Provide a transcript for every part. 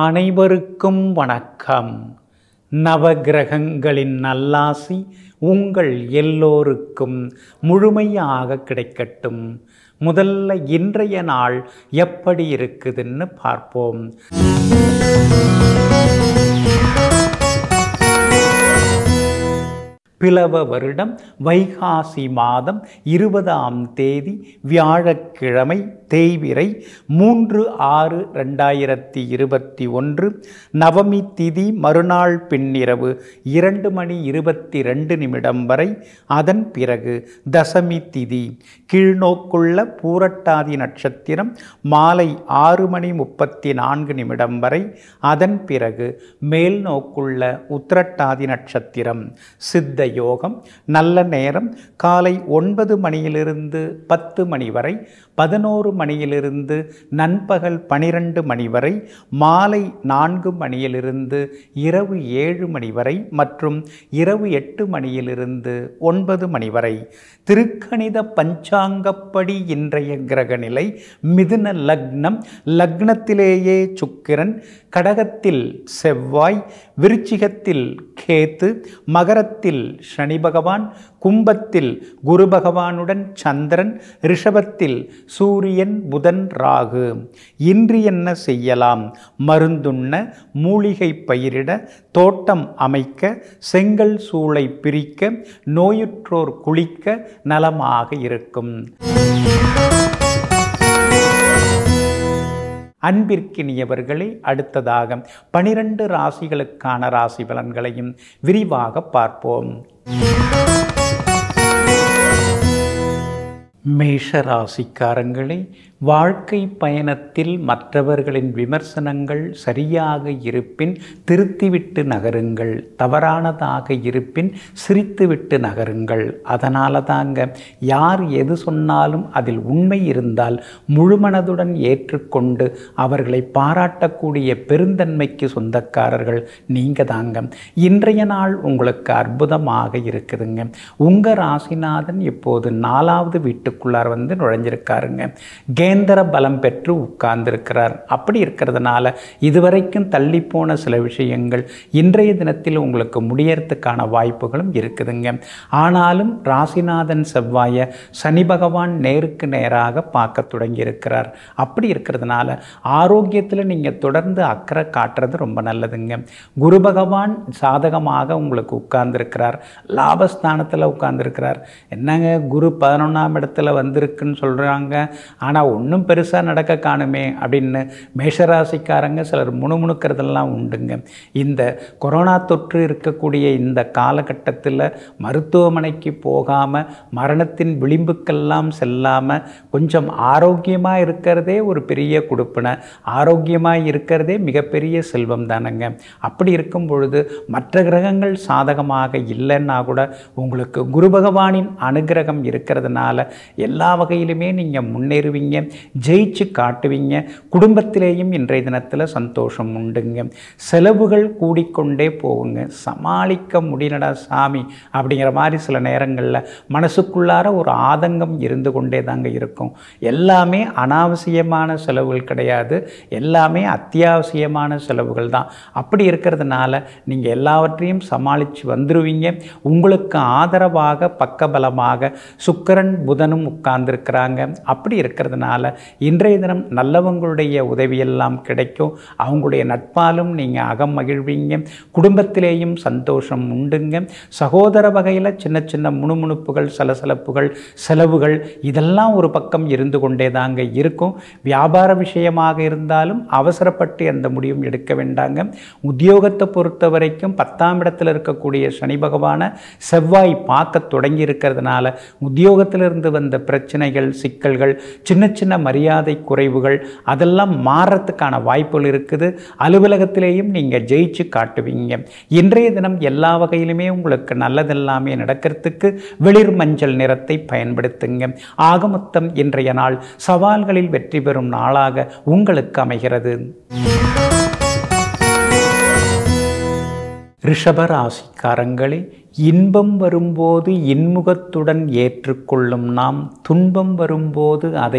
அனைவருக்கும் வணக்கம் நவகிரகங்களின் நல்லாசி உங்கள் எல்லோருக்கும் முழுமையாக கிடைக்கட்டும் முதல்ல இன்றைய நாள் எப்படி இருக்குதுன்னு பார்ப்போம் பிளவ வருடம் வைகாசி மாதம் இருபதாம் தேதி வியாழக்கிழமை தேய்விரை மூன்று ஆறு ரெண்டாயிரத்தி இருபத்தி ஒன்று நவமி திதி மறுநாள் பின்னிரவு இரண்டு மணி இருபத்தி ரெண்டு நிமிடம் வரை அதன் பிறகு தசமி திதி கீழ்நோக்குள்ள பூரட்டாதி நட்சத்திரம் மாலை ஆறு மணி முப்பத்தி நான்கு நிமிடம் வரை அதன் பிறகு மேல் நோக்குள்ள உத்திரட்டாதி நட்சத்திரம் சித்த யோகம் நல்ல நேரம் காலை ஒன்பது மணியிலிருந்து பத்து மணி வரை பதினோரு மணியிலிருந்து நண்பகல் பனிரெண்டு மணி வரை மாலை நான்கு மணியிலிருந்து இரவு ஏழு மணி வரை மற்றும் இரவு எட்டு மணியிலிருந்து ஒன்பது மணி வரை திருக்கணித பஞ்சாங்கப்படி இன்றைய கிரக நிலை மிதுன லக்னம் லக்னத்திலேயே சுக்கிரன் கடகத்தில் செவ்வாய் விருச்சிகத்தில் கேத்து மகரத்தில் சனி பகவான் கும்பத்தில் குரு பகவானுடன் சந்திரன் ரிஷபத்தில் சூரியன் புதன் ராகு இன்று என்ன செய்யலாம் மருந்துண்ண மூலிகை பயிரிட தோட்டம் அமைக்க செங்கல் சூளை பிரிக்க நோயுற்றோர் குளிக்க நலமாக இருக்கும் அன்பிற்கினியவர்களே அடுத்ததாக பனிரெண்டு ராசிகளுக்கான ராசி பலன்களையும் விரிவாக பார்ப்போம் மேஷ ராசிக்காரங்களே வாழ்க்கை பயணத்தில் மற்றவர்களின் விமர்சனங்கள் சரியாக இருப்பின் திருத்திவிட்டு நகருங்கள் தவறானதாக இருப்பின் சிரித்துவிட்டு நகருங்கள் அதனால தாங்க யார் எது சொன்னாலும் அதில் உண்மை இருந்தால் முழுமனதுடன் ஏற்றுக்கொண்டு அவர்களை பாராட்டக்கூடிய பெருந்தன்மைக்கு சொந்தக்காரர்கள் நீங்கள் தாங்க இன்றைய நாள் உங்களுக்கு அற்புதமாக இருக்குதுங்க உங்கள் ராசிநாதன் இப்போது நாலாவது வீட்டுக்குள்ளார் வந்து நுழைஞ்சிருக்காருங்க கேந்திர பலம் பெற்று உட்கார்ந்திருக்கிறார் அப்படி இருக்கிறதுனால இதுவரைக்கும் தள்ளி போன சில விஷயங்கள் இன்றைய தினத்தில் உங்களுக்கு முடியறதுக்கான வாய்ப்புகளும் இருக்குதுங்க ஆனாலும் ராசிநாதன் செவ்வாயை சனி பகவான் நேருக்கு நேராக பார்க்க தொடங்கியிருக்கிறார் அப்படி இருக்கிறதுனால ஆரோக்கியத்தில் நீங்கள் தொடர்ந்து அக்கறை காட்டுறது ரொம்ப நல்லதுங்க குரு பகவான் சாதகமாக உங்களுக்கு உட்கார்ந்துருக்கிறார் லாபஸ்தானத்தில் உட்கார்ந்துருக்கிறார் என்னங்க குரு பதினொன்றாம் இடத்துல வந்திருக்குன்னு சொல்கிறாங்க ஆனால் ஒன்றும் பெருசாக நடக்க காணுமே அப்படின்னு மேஷராசிக்காரங்க சிலர் முணுமுணுக்கிறதெல்லாம் உண்டுங்க இந்த கொரோனா தொற்று இருக்கக்கூடிய இந்த காலகட்டத்தில் மருத்துவமனைக்கு போகாமல் மரணத்தின் விளிம்புக்கெல்லாம் செல்லாமல் கொஞ்சம் ஆரோக்கியமாக இருக்கிறதே ஒரு பெரிய கொடுப்பினை ஆரோக்கியமாக இருக்கிறதே மிகப்பெரிய செல்வம் தானங்க அப்படி இருக்கும் பொழுது மற்ற கிரகங்கள் சாதகமாக இல்லைன்னா கூட உங்களுக்கு குரு பகவானின் அனுகிரகம் இருக்கிறதுனால எல்லா வகையிலுமே நீங்கள் முன்னேறுவீங்க ஜெயிச்சு காட்டுவீங்க குடும்பத்திலேயும் இன்றைய தினத்தில் சந்தோஷம் உண்டுங்க செலவுகள் கூடிக்கொண்டே போகுங்க சமாளிக்க முடியலடா சாமி அப்படிங்கிற மாதிரி சில நேரங்களில் மனசுக்குள்ளார ஒரு ஆதங்கம் இருந்து கொண்டே தாங்க இருக்கும் எல்லாமே அனாவசியமான செலவுகள் கிடையாது எல்லாமே அத்தியாவசியமான செலவுகள் தான் அப்படி இருக்கிறதுனால நீங்கள் எல்லாவற்றையும் சமாளித்து வந்துடுவீங்க உங்களுக்கு ஆதரவாக பக்கபலமாக சுக்கரன் புதனும் உட்கார்ந்துருக்கிறாங்க அப்படி இருக்கிறதுனால இன்றைய தினம் நல்லவங்களுடைய உதவியெல்லாம் கிடைக்கும் அவங்களுடைய நட்பாலும் நீங்கள் அகம் மகிழ்வீங்க குடும்பத்திலேயும் சந்தோஷம் உண்டுங்க சகோதர வகையில் சின்ன சின்ன முணுமுணுப்புகள் சலசலப்புகள் செலவுகள் இதெல்லாம் ஒரு பக்கம் இருந்து கொண்டே தாங்க இருக்கும் வியாபார விஷயமாக இருந்தாலும் அவசரப்பட்டு எந்த முடிவும் எடுக்க வேண்டாங்க உத்தியோகத்தை பொறுத்த வரைக்கும் பத்தாம் இடத்தில் இருக்கக்கூடிய சனி பகவான செவ்வாய் பார்க்க தொடங்கி இருக்கிறதுனால உத்தியோகத்திலிருந்து வந்த பிரச்சனைகள் சிக்கல்கள் சின்ன சின்ன மரியாதை குறைவுகள் அதெல்லாம் மாறத்துக்கான வாய்ப்புகள் இருக்குது அலுவலகத்திலேயும் நீங்கள் ஜெயிச்சு காட்டுவீங்க இன்றைய தினம் எல்லா வகையிலுமே உங்களுக்கு நல்லதெல்லாமே நடக்கிறதுக்கு வெளிர் மஞ்சள் நிறத்தை பயன்படுத்துங்க ஆகமொத்தம் இன்றைய நாள் சவால்களில் வெற்றி பெறும் நாளாக உங்களுக்கு அமைகிறது ரிஷபராசிக்காரங்களே இன்பம் வரும்போது இன்முகத்துடன் ஏற்றுக்கொள்ளும் நாம் துன்பம் வரும்போது அதை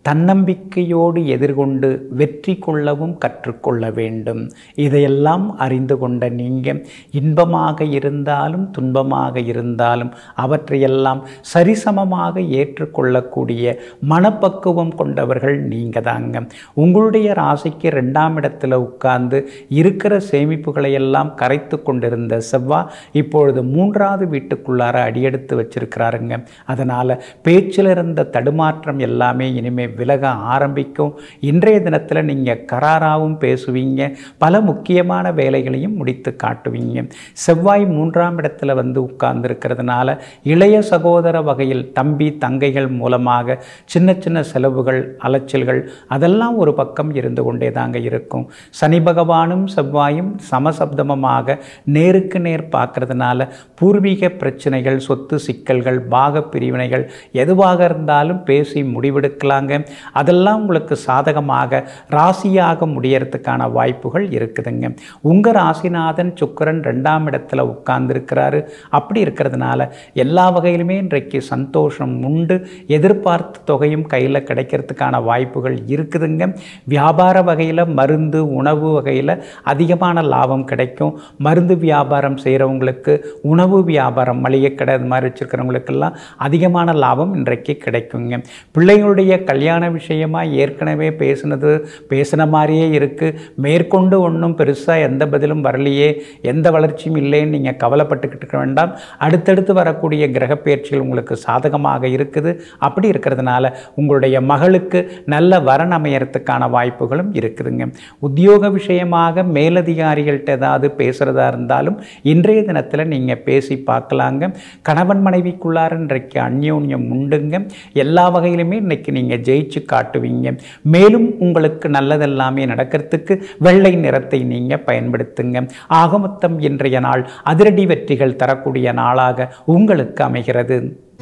தன்னம்பிக்கையோடு எதிர்கொண்டு வெற்றி கொள்ளவும் கற்றுக்கொள்ள வேண்டும் இதையெல்லாம் அறிந்து கொண்ட நீங்கள் இன்பமாக இருந்தாலும் துன்பமாக இருந்தாலும் அவற்றையெல்லாம் சரிசமமாக ஏற்றுக்கொள்ளக்கூடிய மனப்பக்குவம் கொண்டவர்கள் நீங்கள் தாங்க உங்களுடைய ராசிக்கு ரெண்டாம் இடத்துல உட்கார்ந்து இருக்கிற சேமிப்புகளை எல்லாம் கரைத்து கொண்டிருந்த செவ்வாய் இப்பொழுது மூன்றாவது வீட்டுக்குள்ளார அடியெடுத்து வச்சிருக்கிறாருங்க அதனால் பேச்சில் இருந்த தடுமாற்றம் எல்லாமே இனிமேல் விலக ஆரம்பிக்கும் இன்றைய தினத்தில் நீங்கள் கராராவும் பேசுவீங்க பல முக்கியமான வேலைகளையும் முடித்து காட்டுவீங்க செவ்வாய் மூன்றாம் இடத்துல வந்து உட்கார்ந்துருக்கிறதுனால இளைய சகோதர வகையில் தம்பி தங்கைகள் மூலமாக சின்ன சின்ன செலவுகள் அலைச்சல்கள் அதெல்லாம் ஒரு பக்கம் இருந்து கொண்டே தாங்க இருக்கும் சனி பகவானும் செவ்வாயும் சமசப்தமமாக நேருக்கு நேர் பார்க்கறதுனால பூர்வீக பிரச்சனைகள் சொத்து சிக்கல்கள் பாக பிரிவினைகள் எதுவாக இருந்தாலும் பேசி முடிவெடுக்கலாங்க அதெல்லாம் உங்களுக்கு சாதகமாக ராசியாக முடியறதுக்கான வாய்ப்புகள் இருக்குதுங்க உங்கள் ராசிநாதன் சுக்கரன் ரெண்டாம் இடத்துல உட்கார்ந்துருக்கிறாரு அப்படி இருக்கிறதுனால எல்லா வகையிலுமே இன்றைக்கு சந்தோஷம் உண்டு எதிர்பார்த்த தொகையும் கையில் கிடைக்கிறதுக்கான வாய்ப்புகள் இருக்குதுங்க வியாபார வகையில் மருந்து உணவு வகையில் அதிகமான லாபம் கிடைக்கும் மருந்து வியாபாரம் செய்கிறவங்களுக்கு உணவு வியாபாரம் மளிகை கடை இது மாதிரி வச்சுருக்கிறவங்களுக்கெல்லாம் அதிகமான லாபம் இன்றைக்கு கிடைக்குங்க பிள்ளைகளுடைய கல்யாண விஷயமா ஏற்கனவே பேசுனது பேசின மாதிரியே இருக்குது மேற்கொண்டு ஒன்றும் பெருசாக எந்த பதிலும் வரலையே எந்த வளர்ச்சியும் இல்லைன்னு நீங்கள் கவலைப்பட்டுக்கிட்டு இருக்க வேண்டாம் அடுத்தடுத்து வரக்கூடிய கிரகப்பெயர்ச்சிகள் உங்களுக்கு சாதகமாக இருக்குது அப்படி இருக்கிறதுனால உங்களுடைய மகளுக்கு நல்ல வரன் அமையறதுக்கான வாய்ப்புகளும் இருக்குதுங்க உத்தியோக விஷயமாக மேலதிகாரிகள்கிட்ட ஏதாவது பேசுகிறதா இருந்தாலும் இன்றைய தினத்தில் நீங்கள் பேசி பார்க்கலாங்க கணவன் மனைவிக்குள்ளார இன்றைக்கு அந்யோன்யம் உண்டுங்க எல்லா வகையிலுமே இன்னைக்கு நீங்கள் ஜெயிச்சு காட்டுவீங்க மேலும் உங்களுக்கு நல்லதெல்லாமே நடக்கிறதுக்கு வெள்ளை நிறத்தை நீங்கள் பயன்படுத்துங்க ஆகமொத்தம் இன்றைய நாள் அதிரடி வெற்றிகள் தரக்கூடிய நாளாக உங்களுக்கு அமைகிறது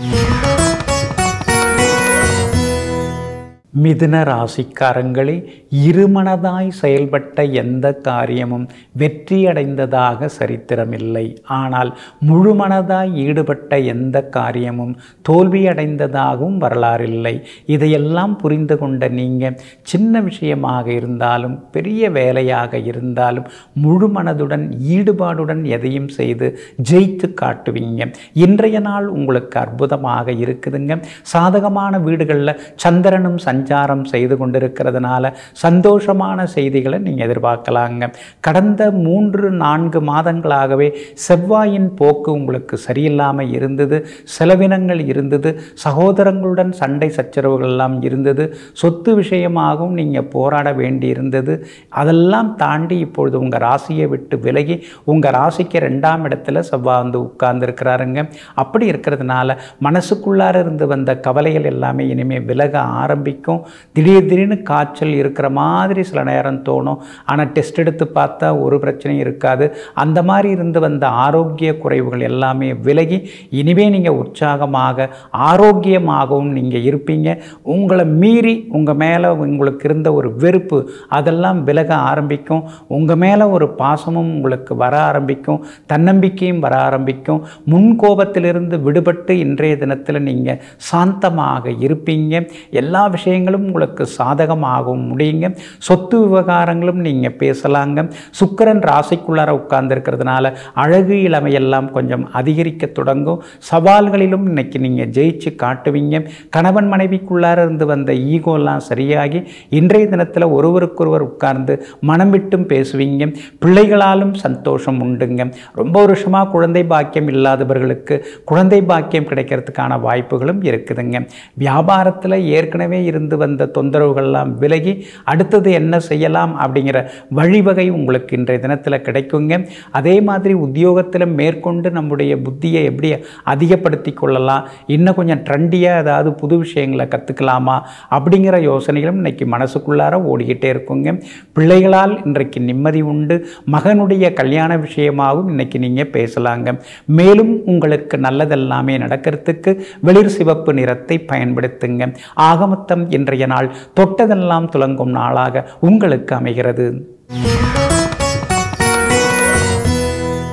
மிதுன ராசிக்காரங்களே இருமனதாய் செயல்பட்ட எந்த காரியமும் வெற்றியடைந்ததாக சரித்திரமில்லை ஆனால் முழுமனதாய் ஈடுபட்ட எந்த காரியமும் தோல்வியடைந்ததாகவும் வரலாறில்லை இதையெல்லாம் புரிந்து கொண்ட நீங்கள் சின்ன விஷயமாக இருந்தாலும் பெரிய வேலையாக இருந்தாலும் முழு மனதுடன் ஈடுபாடுடன் எதையும் செய்து ஜெயித்து காட்டுவீங்க இன்றைய நாள் உங்களுக்கு அற்புதமாக இருக்குதுங்க சாதகமான வீடுகளில் சந்திரனும் சஞ்சாரம் செய்து கொண்டிருக்கிறதுனால சந்தோஷமான செய்திகளை நீங்கள் எதிர்பார்க்கலாங்க கடந்த மூன்று நான்கு மாதங்களாகவே செவ்வாயின் போக்கு உங்களுக்கு சரியில்லாமல் இருந்தது செலவினங்கள் இருந்தது சகோதரங்களுடன் சண்டை சச்சரவுகள் எல்லாம் இருந்தது சொத்து விஷயமாகவும் நீங்கள் போராட வேண்டி இருந்தது அதெல்லாம் தாண்டி இப்பொழுது உங்கள் ராசியை விட்டு விலகி உங்கள் ராசிக்கு ரெண்டாம் இடத்துல செவ்வாய் வந்து உட்கார்ந்துருக்கிறாருங்க அப்படி இருக்கிறதுனால மனசுக்குள்ளார இருந்து வந்த கவலைகள் எல்லாமே இனிமேல் விலக ஆரம்பிக்கும் திடீர் திடீர்னு காய்ச்சல் இருக்கிற மாதிரி சில நேரம் தோணும் ஆனால் டெஸ்ட் எடுத்து பார்த்தா ஒரு பிரச்சனையும் இருக்காது அந்த மாதிரி இருந்து வந்த ஆரோக்கிய குறைவுகள் எல்லாமே விலகி இனிமே நீங்கள் உற்சாகமாக ஆரோக்கியமாகவும் நீங்கள் இருப்பீங்க உங்களை மீறி உங்கள் மேலே உங்களுக்கு இருந்த ஒரு வெறுப்பு அதெல்லாம் விலக ஆரம்பிக்கும் உங்கள் மேலே ஒரு பாசமும் உங்களுக்கு வர ஆரம்பிக்கும் தன்னம்பிக்கையும் வர ஆரம்பிக்கும் முன்கோபத்திலிருந்து விடுபட்டு இன்றைய தினத்தில் நீங்கள் சாந்தமாக இருப்பீங்க எல்லா விஷயங்களும் உங்களுக்கு சாதகமாகவும் முடியுங்க சொத்து விவகாரங்களும் நீங்கள் பேசலாங்க சுக்கரன் ராசிக்குள்ளார உட்கார்ந்துருக்கிறதுனால அழகு இளமையெல்லாம் கொஞ்சம் அதிகரிக்க தொடங்கும் சவால்களிலும் இன்னைக்கு நீங்கள் ஜெயிச்சு காட்டுவீங்க கணவன் மனைவிக்குள்ளார இருந்து வந்த ஈகோலாம் சரியாகி இன்றைய தினத்தில் ஒருவருக்கொருவர் உட்கார்ந்து மனம் விட்டும் பேசுவீங்க பிள்ளைகளாலும் சந்தோஷம் உண்டுங்க ரொம்ப வருஷமாக குழந்தை பாக்கியம் இல்லாதவர்களுக்கு குழந்தை பாக்கியம் கிடைக்கிறதுக்கான வாய்ப்புகளும் இருக்குதுங்க வியாபாரத்தில் ஏற்கனவே இருந்து வந்த தொந்தரவுகள்லாம் விலகி அடுத்தது என்ன செய்யலாம் அப்படிங்கிற வழிவகை உங்களுக்கு இன்றைய தினத்தில் கிடைக்குங்க அதே மாதிரி உத்தியோகத்தில் மேற்கொண்டு நம்முடைய புத்தியை எப்படி அதிகப்படுத்தி கொள்ளலாம் இன்னும் கொஞ்சம் ட்ரெண்டியாக ஏதாவது புது விஷயங்களை கற்றுக்கலாமா அப்படிங்கிற யோசனைகளும் இன்னைக்கு மனசுக்குள்ளார ஓடிக்கிட்டே இருக்குங்க பிள்ளைகளால் இன்றைக்கு நிம்மதி உண்டு மகனுடைய கல்யாண விஷயமாகவும் இன்னைக்கு நீங்கள் பேசலாங்க மேலும் உங்களுக்கு நல்லதெல்லாமே நடக்கிறதுக்கு வெளிர் சிவப்பு நிறத்தை பயன்படுத்துங்க ஆகமொத்தம் இன்றைய நாள் தொட்டதெல்லாம் துலங்கும் நாளாக உங்களுக்கு அமைகிறது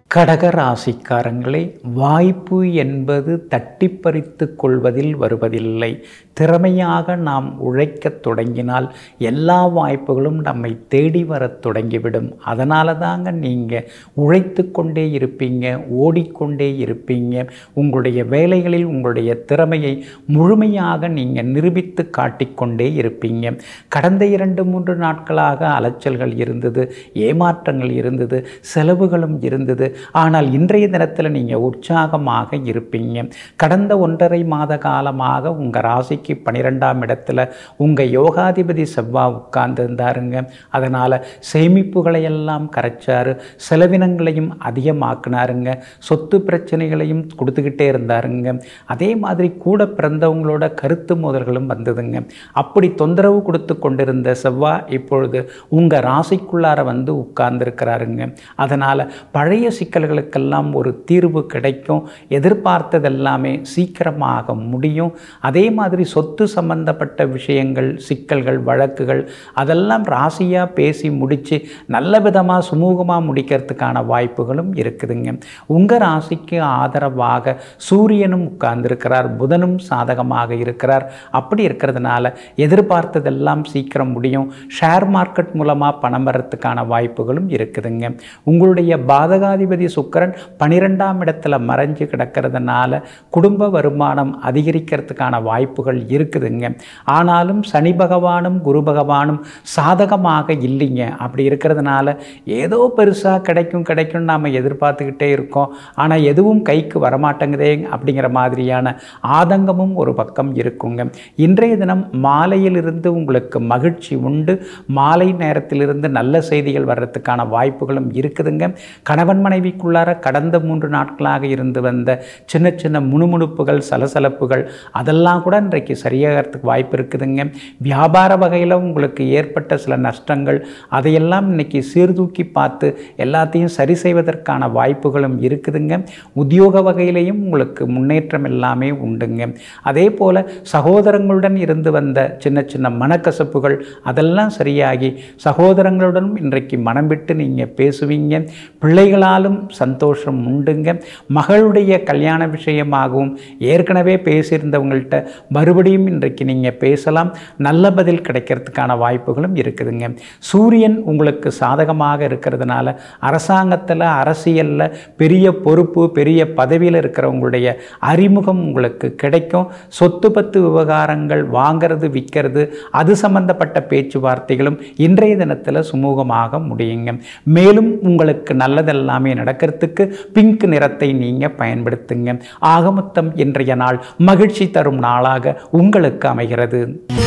கடக ராசிக்காரங்களே வாய்ப்பு என்பது தட்டி பறித்து கொள்வதில் வருவதில்லை திறமையாக நாம் உழைக்கத் தொடங்கினால் எல்லா வாய்ப்புகளும் நம்மை தேடி வரத் தொடங்கிவிடும் அதனால தாங்க நீங்கள் உழைத்து கொண்டே இருப்பீங்க ஓடிக்கொண்டே இருப்பீங்க உங்களுடைய வேலைகளில் உங்களுடைய திறமையை முழுமையாக நீங்கள் நிரூபித்து காட்டிக்கொண்டே இருப்பீங்க கடந்த இரண்டு மூன்று நாட்களாக அலைச்சல்கள் இருந்தது ஏமாற்றங்கள் இருந்தது செலவுகளும் இருந்தது ஆனால் இன்றைய தினத்தில் நீங்கள் உற்சாகமாக இருப்பீங்க கடந்த ஒன்றரை மாத காலமாக உங்கள் ராசிக்கு பன்னிரெண்டாம் இடத்துல உங்கள் யோகாதிபதி செவ்வாய் உட்கார்ந்துருந்தாருங்க அதனால் சேமிப்புகளை எல்லாம் கரைச்சாரு செலவினங்களையும் அதிகமாக்குனாருங்க சொத்து பிரச்சனைகளையும் கொடுத்துக்கிட்டே இருந்தாருங்க அதே மாதிரி கூட பிறந்தவங்களோட கருத்து மோதல்களும் வந்ததுங்க அப்படி தொந்தரவு கொடுத்து கொண்டிருந்த செவ்வாய் இப்பொழுது உங்கள் ராசிக்குள்ளார வந்து உட்கார்ந்துருக்கிறாருங்க அதனால் பழைய சிக்கல்களுக்கெல்லாம் ஒரு தீர்வு கிடைக்கும் எதிர்பார்த்ததெல்லாமே சீக்கிரமாக முடியும் அதே மாதிரி சொத்து சம்பந்தப்பட்ட விஷயங்கள் சிக்கல்கள் வழக்குகள் அதெல்லாம் ராசியாக பேசி முடித்து நல்ல விதமாக சுமூகமாக முடிக்கிறதுக்கான வாய்ப்புகளும் இருக்குதுங்க உங்கள் ராசிக்கு ஆதரவாக சூரியனும் உட்கார்ந்திருக்கிறார் புதனும் சாதகமாக இருக்கிறார் அப்படி இருக்கிறதுனால எதிர்பார்த்ததெல்லாம் சீக்கிரம் முடியும் ஷேர் மார்க்கெட் மூலமாக பணம் வர்றதுக்கான வாய்ப்புகளும் இருக்குதுங்க உங்களுடைய பாதகாதிபதி சுக்கரன் பனிரெண்டாம் இடத்துல மறைஞ்சு கிடக்கிறதுனால குடும்ப வருமானம் அதிகரிக்கிறதுக்கான வாய்ப்புகள் இருக்குதுங்க ஆனாலும் சனி பகவானும் குரு பகவானும் சாதகமாக இல்லைங்க அப்படி இருக்கிறதுனால ஏதோ பெருசாக கிடைக்கும் கிடைக்கும் நாம் எதிர்பார்த்துக்கிட்டே இருக்கோம் ஆனால் எதுவும் கைக்கு வரமாட்டேங்குதே அப்படிங்கிற மாதிரியான ஆதங்கமும் ஒரு பக்கம் இருக்குங்க இன்றைய தினம் மாலையிலிருந்து உங்களுக்கு மகிழ்ச்சி உண்டு மாலை நேரத்திலிருந்து நல்ல செய்திகள் வர்றதுக்கான வாய்ப்புகளும் இருக்குதுங்க கணவன் மனைவிக்குள்ளார கடந்த மூன்று நாட்களாக இருந்து வந்த சின்ன சின்ன முணுமுணுப்புகள் சலசலப்புகள் அதெல்லாம் கூட இன்றைக்கு சரியாகிறதுக்கு வாய்ப்பு இருக்குதுங்க வியாபார வகையில் உங்களுக்கு ஏற்பட்ட சில நஷ்டங்கள் அதையெல்லாம் இன்னைக்கு சீர்தூக்கி பார்த்து எல்லாத்தையும் சரி செய்வதற்கான வாய்ப்புகளும் இருக்குதுங்க உத்தியோக வகையிலையும் உங்களுக்கு முன்னேற்றம் எல்லாமே உண்டுங்க அதே போல் சகோதரங்களுடன் இருந்து வந்த சின்ன சின்ன மனக்கசப்புகள் அதெல்லாம் சரியாகி சகோதரங்களுடன் இன்றைக்கு மனம் விட்டு நீங்கள் பேசுவீங்க பிள்ளைகளாலும் சந்தோஷம் உண்டுங்க மகளுடைய கல்யாண விஷயமாகவும் ஏற்கனவே பேசியிருந்தவங்கள்ட்ட மறுபடியும் இன்றைக்கு நீங்கள் பேசலாம் நல்ல பதில் கிடைக்கிறதுக்கான வாய்ப்புகளும் இருக்குதுங்க சூரியன் உங்களுக்கு சாதகமாக இருக்கிறதுனால அரசாங்கத்தில் அரசியலில் பெரிய பொறுப்பு பெரிய பதவியில் இருக்கிறவங்களுடைய அறிமுகம் உங்களுக்கு கிடைக்கும் சொத்து பத்து விவகாரங்கள் வாங்கிறது விற்கிறது அது சம்பந்தப்பட்ட பேச்சுவார்த்தைகளும் இன்றைய தினத்தில் சுமூகமாக முடியுங்க மேலும் உங்களுக்கு நல்லதெல்லாமே நடக்கிறதுக்கு பிங்க் நிறத்தை நீங்கள் பயன்படுத்துங்க ஆகமொத்தம் இன்றைய நாள் மகிழ்ச்சி தரும் நாளாக உங்களுக்கு அமைகிறது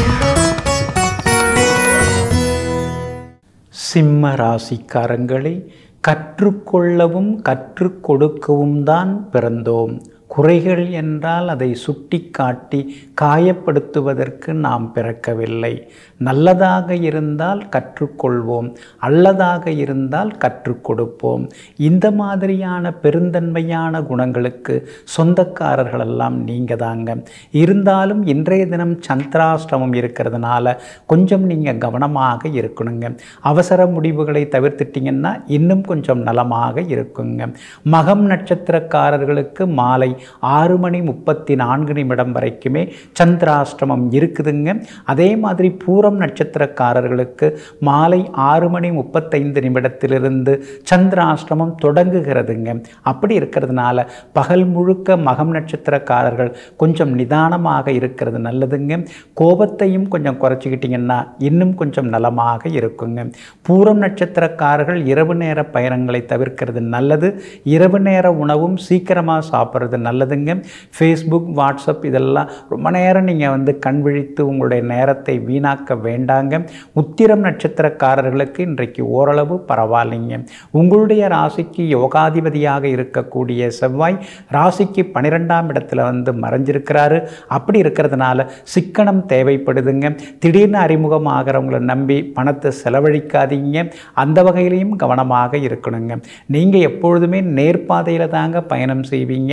சிம்ம ராசிக்காரங்களை கற்றுக்கொள்ளவும் கற்றுக் கொடுக்கவும் தான் பிறந்தோம் குறைகள் என்றால் அதை சுட்டிக்காட்டி காயப்படுத்துவதற்கு நாம் பிறக்கவில்லை நல்லதாக இருந்தால் கற்றுக்கொள்வோம் அல்லதாக இருந்தால் கற்றுக் கொடுப்போம் இந்த மாதிரியான பெருந்தன்மையான குணங்களுக்கு சொந்தக்காரர்களெல்லாம் நீங்கள் தாங்க இருந்தாலும் இன்றைய தினம் சந்திராஷ்டமம் இருக்கிறதுனால கொஞ்சம் நீங்கள் கவனமாக இருக்கணுங்க அவசர முடிவுகளை தவிர்த்துட்டிங்கன்னா இன்னும் கொஞ்சம் நலமாக இருக்குங்க மகம் நட்சத்திரக்காரர்களுக்கு மாலை ஆறு மணி முப்பத்தி நான்கு நிமிடம் வரைக்குமே சந்திராஷ்டமம் இருக்குதுங்க அதே மாதிரி பூரம் நட்சத்திரக்காரர்களுக்கு மாலை ஆறு மணி முப்பத்தைந்து நிமிடத்திலிருந்து சந்திராஷ்டமம் தொடங்குகிறதுங்க அப்படி இருக்கிறதுனால பகல் முழுக்க மகம் நட்சத்திரக்காரர்கள் கொஞ்சம் நிதானமாக இருக்கிறது நல்லதுங்க கோபத்தையும் கொஞ்சம் குறைச்சிக்கிட்டிங்கன்னா இன்னும் கொஞ்சம் நலமாக இருக்குங்க பூரம் நட்சத்திரக்காரர்கள் இரவு நேர பயணங்களை தவிர்க்கிறது நல்லது இரவு நேர உணவும் சீக்கிரமாக சாப்பிட்றது நல்லதுங்க ஃபேஸ்புக் வாட்ஸ்அப் இதெல்லாம் ரொம்ப நேரம் நீங்கள் வந்து கண் விழித்து உங்களுடைய நேரத்தை வீணாக்க வேண்டாங்க உத்திரம் நட்சத்திரக்காரர்களுக்கு இன்றைக்கு ஓரளவு பரவாயில்லைங்க உங்களுடைய ராசிக்கு யோகாதிபதியாக இருக்கக்கூடிய செவ்வாய் ராசிக்கு பன்னிரெண்டாம் இடத்துல வந்து மறைஞ்சிருக்கிறாரு அப்படி இருக்கிறதுனால சிக்கனம் தேவைப்படுதுங்க திடீர்னு அறிமுகம் ஆகிறவங்கள நம்பி பணத்தை செலவழிக்காதீங்க அந்த வகையிலையும் கவனமாக இருக்கணுங்க நீங்கள் எப்பொழுதுமே நேர்பாதையில் தாங்க பயணம் செய்வீங்க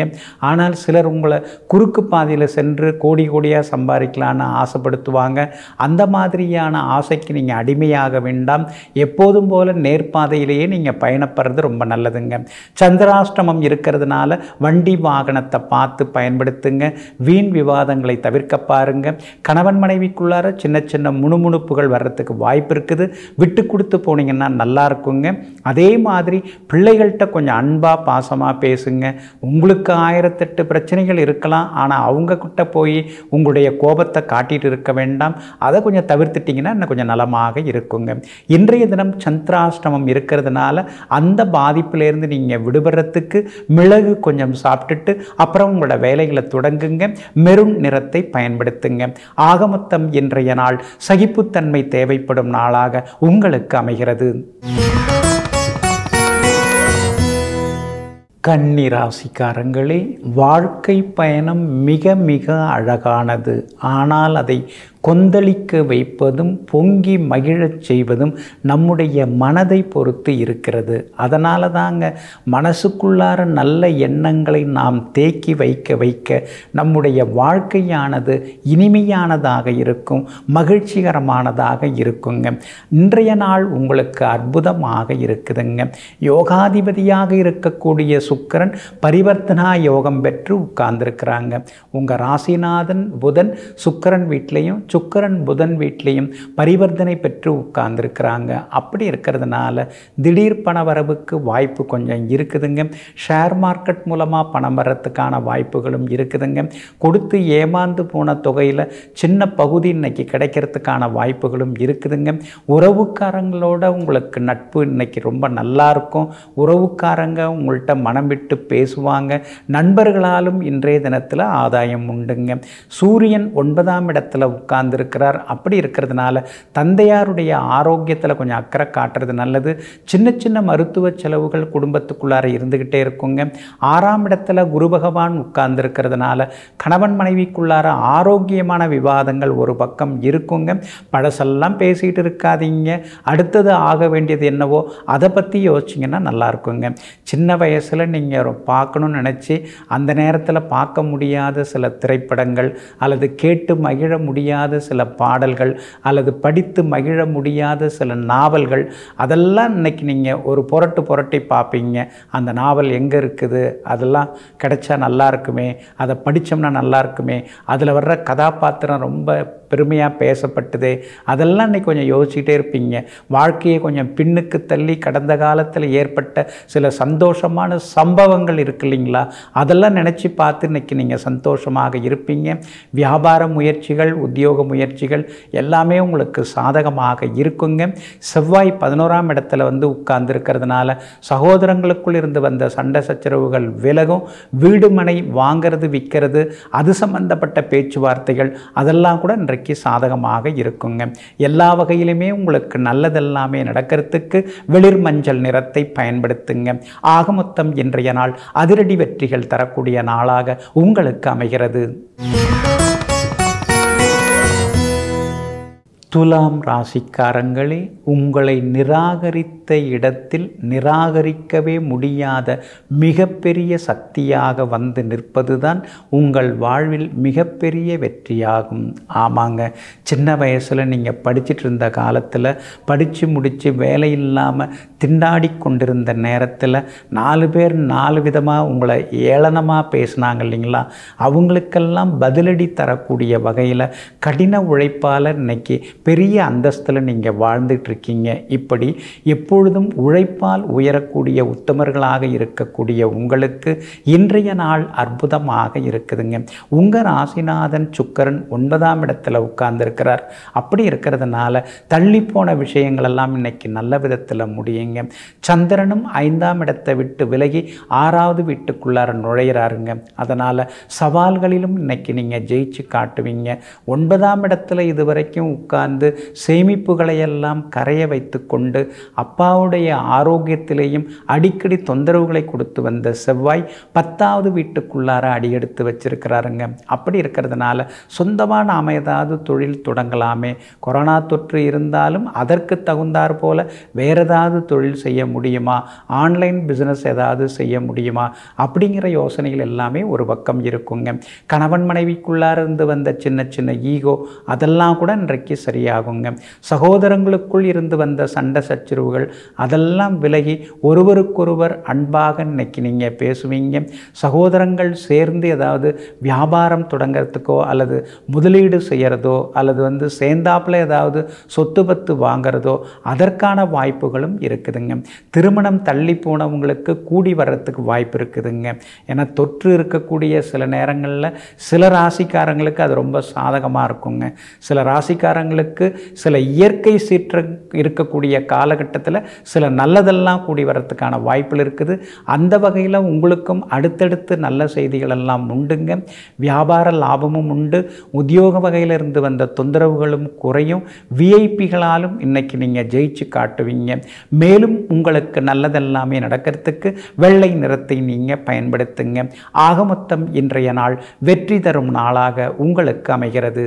ஆனால் சிலர் உங்களை குறுக்கு பாதையில் சென்று கோடி கோடியாக சம்பாதிக்கலான்னு ஆசைப்படுத்துவாங்க அந்த மாதிரியான ஆசைக்கு நீங்கள் அடிமையாக வேண்டாம் எப்போதும் போல நேர்பாதையிலேயே நீங்கள் பயணப்படுறது ரொம்ப நல்லதுங்க சந்திராஷ்டமம் இருக்கிறதுனால வண்டி வாகனத்தை பார்த்து பயன்படுத்துங்க வீண் விவாதங்களை தவிர்க்க பாருங்க கணவன் மனைவிக்குள்ளார சின்ன சின்ன முணுமுணுப்புகள் வர்றதுக்கு வாய்ப்பு இருக்குது விட்டு கொடுத்து போனீங்கன்னா நல்லா இருக்குங்க அதே மாதிரி பிள்ளைகள்கிட்ட கொஞ்சம் அன்பாக பாசமாக பேசுங்க உங்களுக்கு ஆயிரத்தெட்டு பிரச்சனைகள் இருக்கலாம் ஆனால் அவங்க கிட்ட போய் உங்களுடைய கோபத்தை காட்டிட்டு இருக்க வேண்டாம் அதை கொஞ்சம் தவிர்த்துட்டிங்கன்னா இன்னும் கொஞ்சம் நலமாக இருக்குங்க இன்றைய தினம் சந்திராஷ்டமம் இருக்கிறதுனால அந்த பாதிப்பிலேருந்து நீங்கள் விடுபடுறதுக்கு மிளகு கொஞ்சம் சாப்பிட்டுட்டு அப்புறம் உங்களோட வேலைகளை தொடங்குங்க மெருண் நிறத்தை பயன்படுத்துங்க ஆகமொத்தம் இன்றைய நாள் சகிப்புத்தன்மை தேவைப்படும் நாளாக உங்களுக்கு அமைகிறது கன்னிராசிக்காரங்களே வாழ்க்கை பயணம் மிக மிக அழகானது ஆனால் அதை கொந்தளிக்க வைப்பதும் பொங்கி மகிழச் செய்வதும் நம்முடைய மனதை பொறுத்து இருக்கிறது அதனால தாங்க மனசுக்குள்ளார நல்ல எண்ணங்களை நாம் தேக்கி வைக்க வைக்க நம்முடைய வாழ்க்கையானது இனிமையானதாக இருக்கும் மகிழ்ச்சிகரமானதாக இருக்குங்க இன்றைய நாள் உங்களுக்கு அற்புதமாக இருக்குதுங்க யோகாதிபதியாக இருக்கக்கூடிய சுக்கரன் பரிவர்த்தனா யோகம் பெற்று உட்கார்ந்துருக்கிறாங்க உங்கள் ராசிநாதன் புதன் சுக்கரன் வீட்லேயும் சுக்கரன் புதன் வீட்லேயும் பரிவர்த்தனை பெற்று உட்கார்ந்துருக்கிறாங்க அப்படி இருக்கிறதுனால திடீர் பண வரவுக்கு வாய்ப்பு கொஞ்சம் இருக்குதுங்க ஷேர் மார்க்கெட் மூலமாக பணம் வர்றதுக்கான வாய்ப்புகளும் இருக்குதுங்க கொடுத்து ஏமாந்து போன தொகையில் சின்ன பகுதி இன்னைக்கு கிடைக்கிறதுக்கான வாய்ப்புகளும் இருக்குதுங்க உறவுக்காரங்களோட உங்களுக்கு நட்பு இன்னைக்கு ரொம்ப நல்லா இருக்கும் உறவுக்காரங்க உங்கள்கிட்ட மனம் விட்டு பேசுவாங்க நண்பர்களாலும் இன்றைய தினத்தில் ஆதாயம் உண்டுங்க சூரியன் ஒன்பதாம் இடத்துல உட்கார்ந்துருக்கிறார் அப்படி இருக்கிறதுனால தந்தையாருடைய ஆரோக்கியத்தில் கொஞ்சம் அக்கறை காட்டுறது நல்லது சின்ன சின்ன மருத்துவ செலவுகள் குடும்பத்துக்குள்ளார இருந்துக்கிட்டே இருக்குங்க ஆறாம் இடத்துல குரு பகவான் உட்கார்ந்துருக்கிறதுனால கணவன் மனைவிக்குள்ளார ஆரோக்கியமான விவாதங்கள் ஒரு பக்கம் இருக்குங்க பழசெல்லாம் பேசிகிட்டு இருக்காதீங்க அடுத்தது ஆக வேண்டியது என்னவோ அதை பற்றி யோசிச்சிங்கன்னா நல்லா இருக்குங்க சின்ன வயசில் நீங்கள் பார்க்கணும்னு நினச்சி அந்த நேரத்தில் பார்க்க முடியாத சில திரைப்படங்கள் அல்லது கேட்டு மகிழ முடியாத சில பாடல்கள் அல்லது படித்து மகிழ முடியாத சில நாவல்கள் அதெல்லாம் இன்னைக்கு நீங்கள் ஒரு புரட்டு புரட்டி பார்ப்பீங்க அந்த நாவல் எங்கே இருக்குது அதெல்லாம் கிடைச்சா நல்லா இருக்குமே அதை படித்தோம்னா நல்லா இருக்குமே அதில் வர்ற கதாபாத்திரம் ரொம்ப பெருமையாக பேசப்பட்டது அதெல்லாம் இன்னைக்கு கொஞ்சம் யோசிச்சுட்டே இருப்பீங்க வாழ்க்கையை கொஞ்சம் பின்னுக்கு தள்ளி கடந்த காலத்தில் ஏற்பட்ட சில சந்தோஷமான சம்பவங்கள் இருக்கு இல்லைங்களா அதெல்லாம் நினச்சி பார்த்து இன்னைக்கு நீங்கள் சந்தோஷமாக இருப்பீங்க வியாபார முயற்சிகள் உத்தியோக முயற்சிகள் எல்லாமே உங்களுக்கு சாதகமாக இருக்குங்க செவ்வாய் பதினோராம் இடத்துல வந்து உட்கார்ந்துருக்கிறதுனால சகோதரங்களுக்குள் இருந்து வந்த சண்டை சச்சரவுகள் விலகும் வீடு மனை வாங்கிறது விற்கிறது அது சம்பந்தப்பட்ட பேச்சுவார்த்தைகள் அதெல்லாம் கூட இன்றைக்கு சாதகமாக இருக்குங்க எல்லா வகையிலுமே உங்களுக்கு நல்லதெல்லாமே நடக்கிறதுக்கு வெளிர் மஞ்சள் நிறத்தை பயன்படுத்துங்க ஆக மொத்தம் இன்றைய நாள் அதிரடி வெற்றிகள் தரக்கூடிய நாளாக உங்களுக்கு அமைகிறது துலாம் ராசிக்காரங்களே உங்களை நிராகரித்த இடத்தில் நிராகரிக்கவே முடியாத மிகப்பெரிய சக்தியாக வந்து நிற்பதுதான் உங்கள் வாழ்வில் மிகப்பெரிய வெற்றியாகும் ஆமாங்க சின்ன வயசில் நீங்கள் படிச்சிட்டு இருந்த காலத்தில் படித்து முடித்து வேலை இல்லாமல் திண்டாடி கொண்டிருந்த நேரத்தில் நாலு பேர் நாலு விதமாக உங்களை ஏளனமாக பேசினாங்க இல்லைங்களா அவங்களுக்கெல்லாம் பதிலடி தரக்கூடிய வகையில் கடின உழைப்பால் இன்னைக்கு பெரிய அந்தஸ்தில் நீங்கள் வாழ்ந்துட்டு இருக்கீங்க இப்படி எப்பொழுதும் உழைப்பால் உயரக்கூடிய உத்தமர்களாக இருக்கக்கூடிய உங்களுக்கு இன்றைய நாள் அற்புதமாக இருக்குதுங்க உங்கள் ராசிநாதன் சுக்கரன் ஒன்பதாம் இடத்துல உட்கார்ந்துருக்கிறார் அப்படி இருக்கிறதுனால தள்ளி போன விஷயங்களெல்லாம் இன்னைக்கு நல்ல விதத்தில் முடியுங்க சந்திரனும் ஐந்தாம் இடத்தை விட்டு விலகி ஆறாவது வீட்டுக்குள்ளார நுழையிறாருங்க அதனால் சவால்களிலும் இன்னைக்கு நீங்கள் ஜெயிச்சு காட்டுவீங்க ஒன்பதாம் இடத்துல இதுவரைக்கும் உட்கார்ந்து சேமிப்புகளை எல்லாம் கரைய வைத்து கொண்டு அப்பா அப்பாவுடைய ஆரோக்கியத்திலேயும் அடிக்கடி தொந்தரவுகளை கொடுத்து வந்த செவ்வாய் பத்தாவது வீட்டுக்குள்ளார அடியெடுத்து வச்சிருக்கிறாருங்க அப்படி இருக்கிறதுனால சொந்தமாக நாம் ஏதாவது தொழில் தொடங்கலாமே கொரோனா தொற்று இருந்தாலும் அதற்கு தகுந்தாற் போல வேறு ஏதாவது தொழில் செய்ய முடியுமா ஆன்லைன் பிஸ்னஸ் ஏதாவது செய்ய முடியுமா அப்படிங்கிற யோசனைகள் எல்லாமே ஒரு பக்கம் இருக்குங்க கணவன் மனைவிக்குள்ளார இருந்து வந்த சின்ன சின்ன ஈகோ அதெல்லாம் கூட இன்றைக்கு சரியாகுங்க சகோதரங்களுக்குள் இருந்து வந்த சண்டை சச்சரவுகள் அதெல்லாம் விலகி ஒருவருக்கொருவர் அன்பாக இன்னைக்கு நீங்கள் பேசுவீங்க சகோதரங்கள் சேர்ந்து ஏதாவது வியாபாரம் தொடங்கிறதுக்கோ அல்லது முதலீடு செய்கிறதோ அல்லது வந்து சேர்ந்தாப்புல ஏதாவது சொத்து பத்து வாங்கிறதோ அதற்கான வாய்ப்புகளும் இருக்குதுங்க திருமணம் தள்ளி போனவங்களுக்கு கூடி வர்றதுக்கு வாய்ப்பு இருக்குதுங்க ஏன்னா தொற்று இருக்கக்கூடிய சில நேரங்களில் சில ராசிக்காரங்களுக்கு அது ரொம்ப சாதகமாக இருக்குங்க சில ராசிக்காரங்களுக்கு சில இயற்கை சீற்ற இருக்கக்கூடிய காலகட்டத்தில் சில நல்லதெல்லாம் கூடி வர்றதுக்கான வாய்ப்புகள் இருக்குது அந்த வகையில் உங்களுக்கும் அடுத்தடுத்து நல்ல செய்திகள் எல்லாம் உண்டுங்க வியாபார லாபமும் உண்டு உத்தியோக வகையில் இருந்து வந்த தொந்தரவுகளும் குறையும் விஐபிகளாலும் இன்னைக்கு நீங்கள் ஜெயிச்சு காட்டுவீங்க மேலும் உங்களுக்கு நல்லதெல்லாமே நடக்கிறதுக்கு வெள்ளை நிறத்தை நீங்கள் பயன்படுத்துங்க ஆக மொத்தம் இன்றைய நாள் வெற்றி தரும் நாளாக உங்களுக்கு அமைகிறது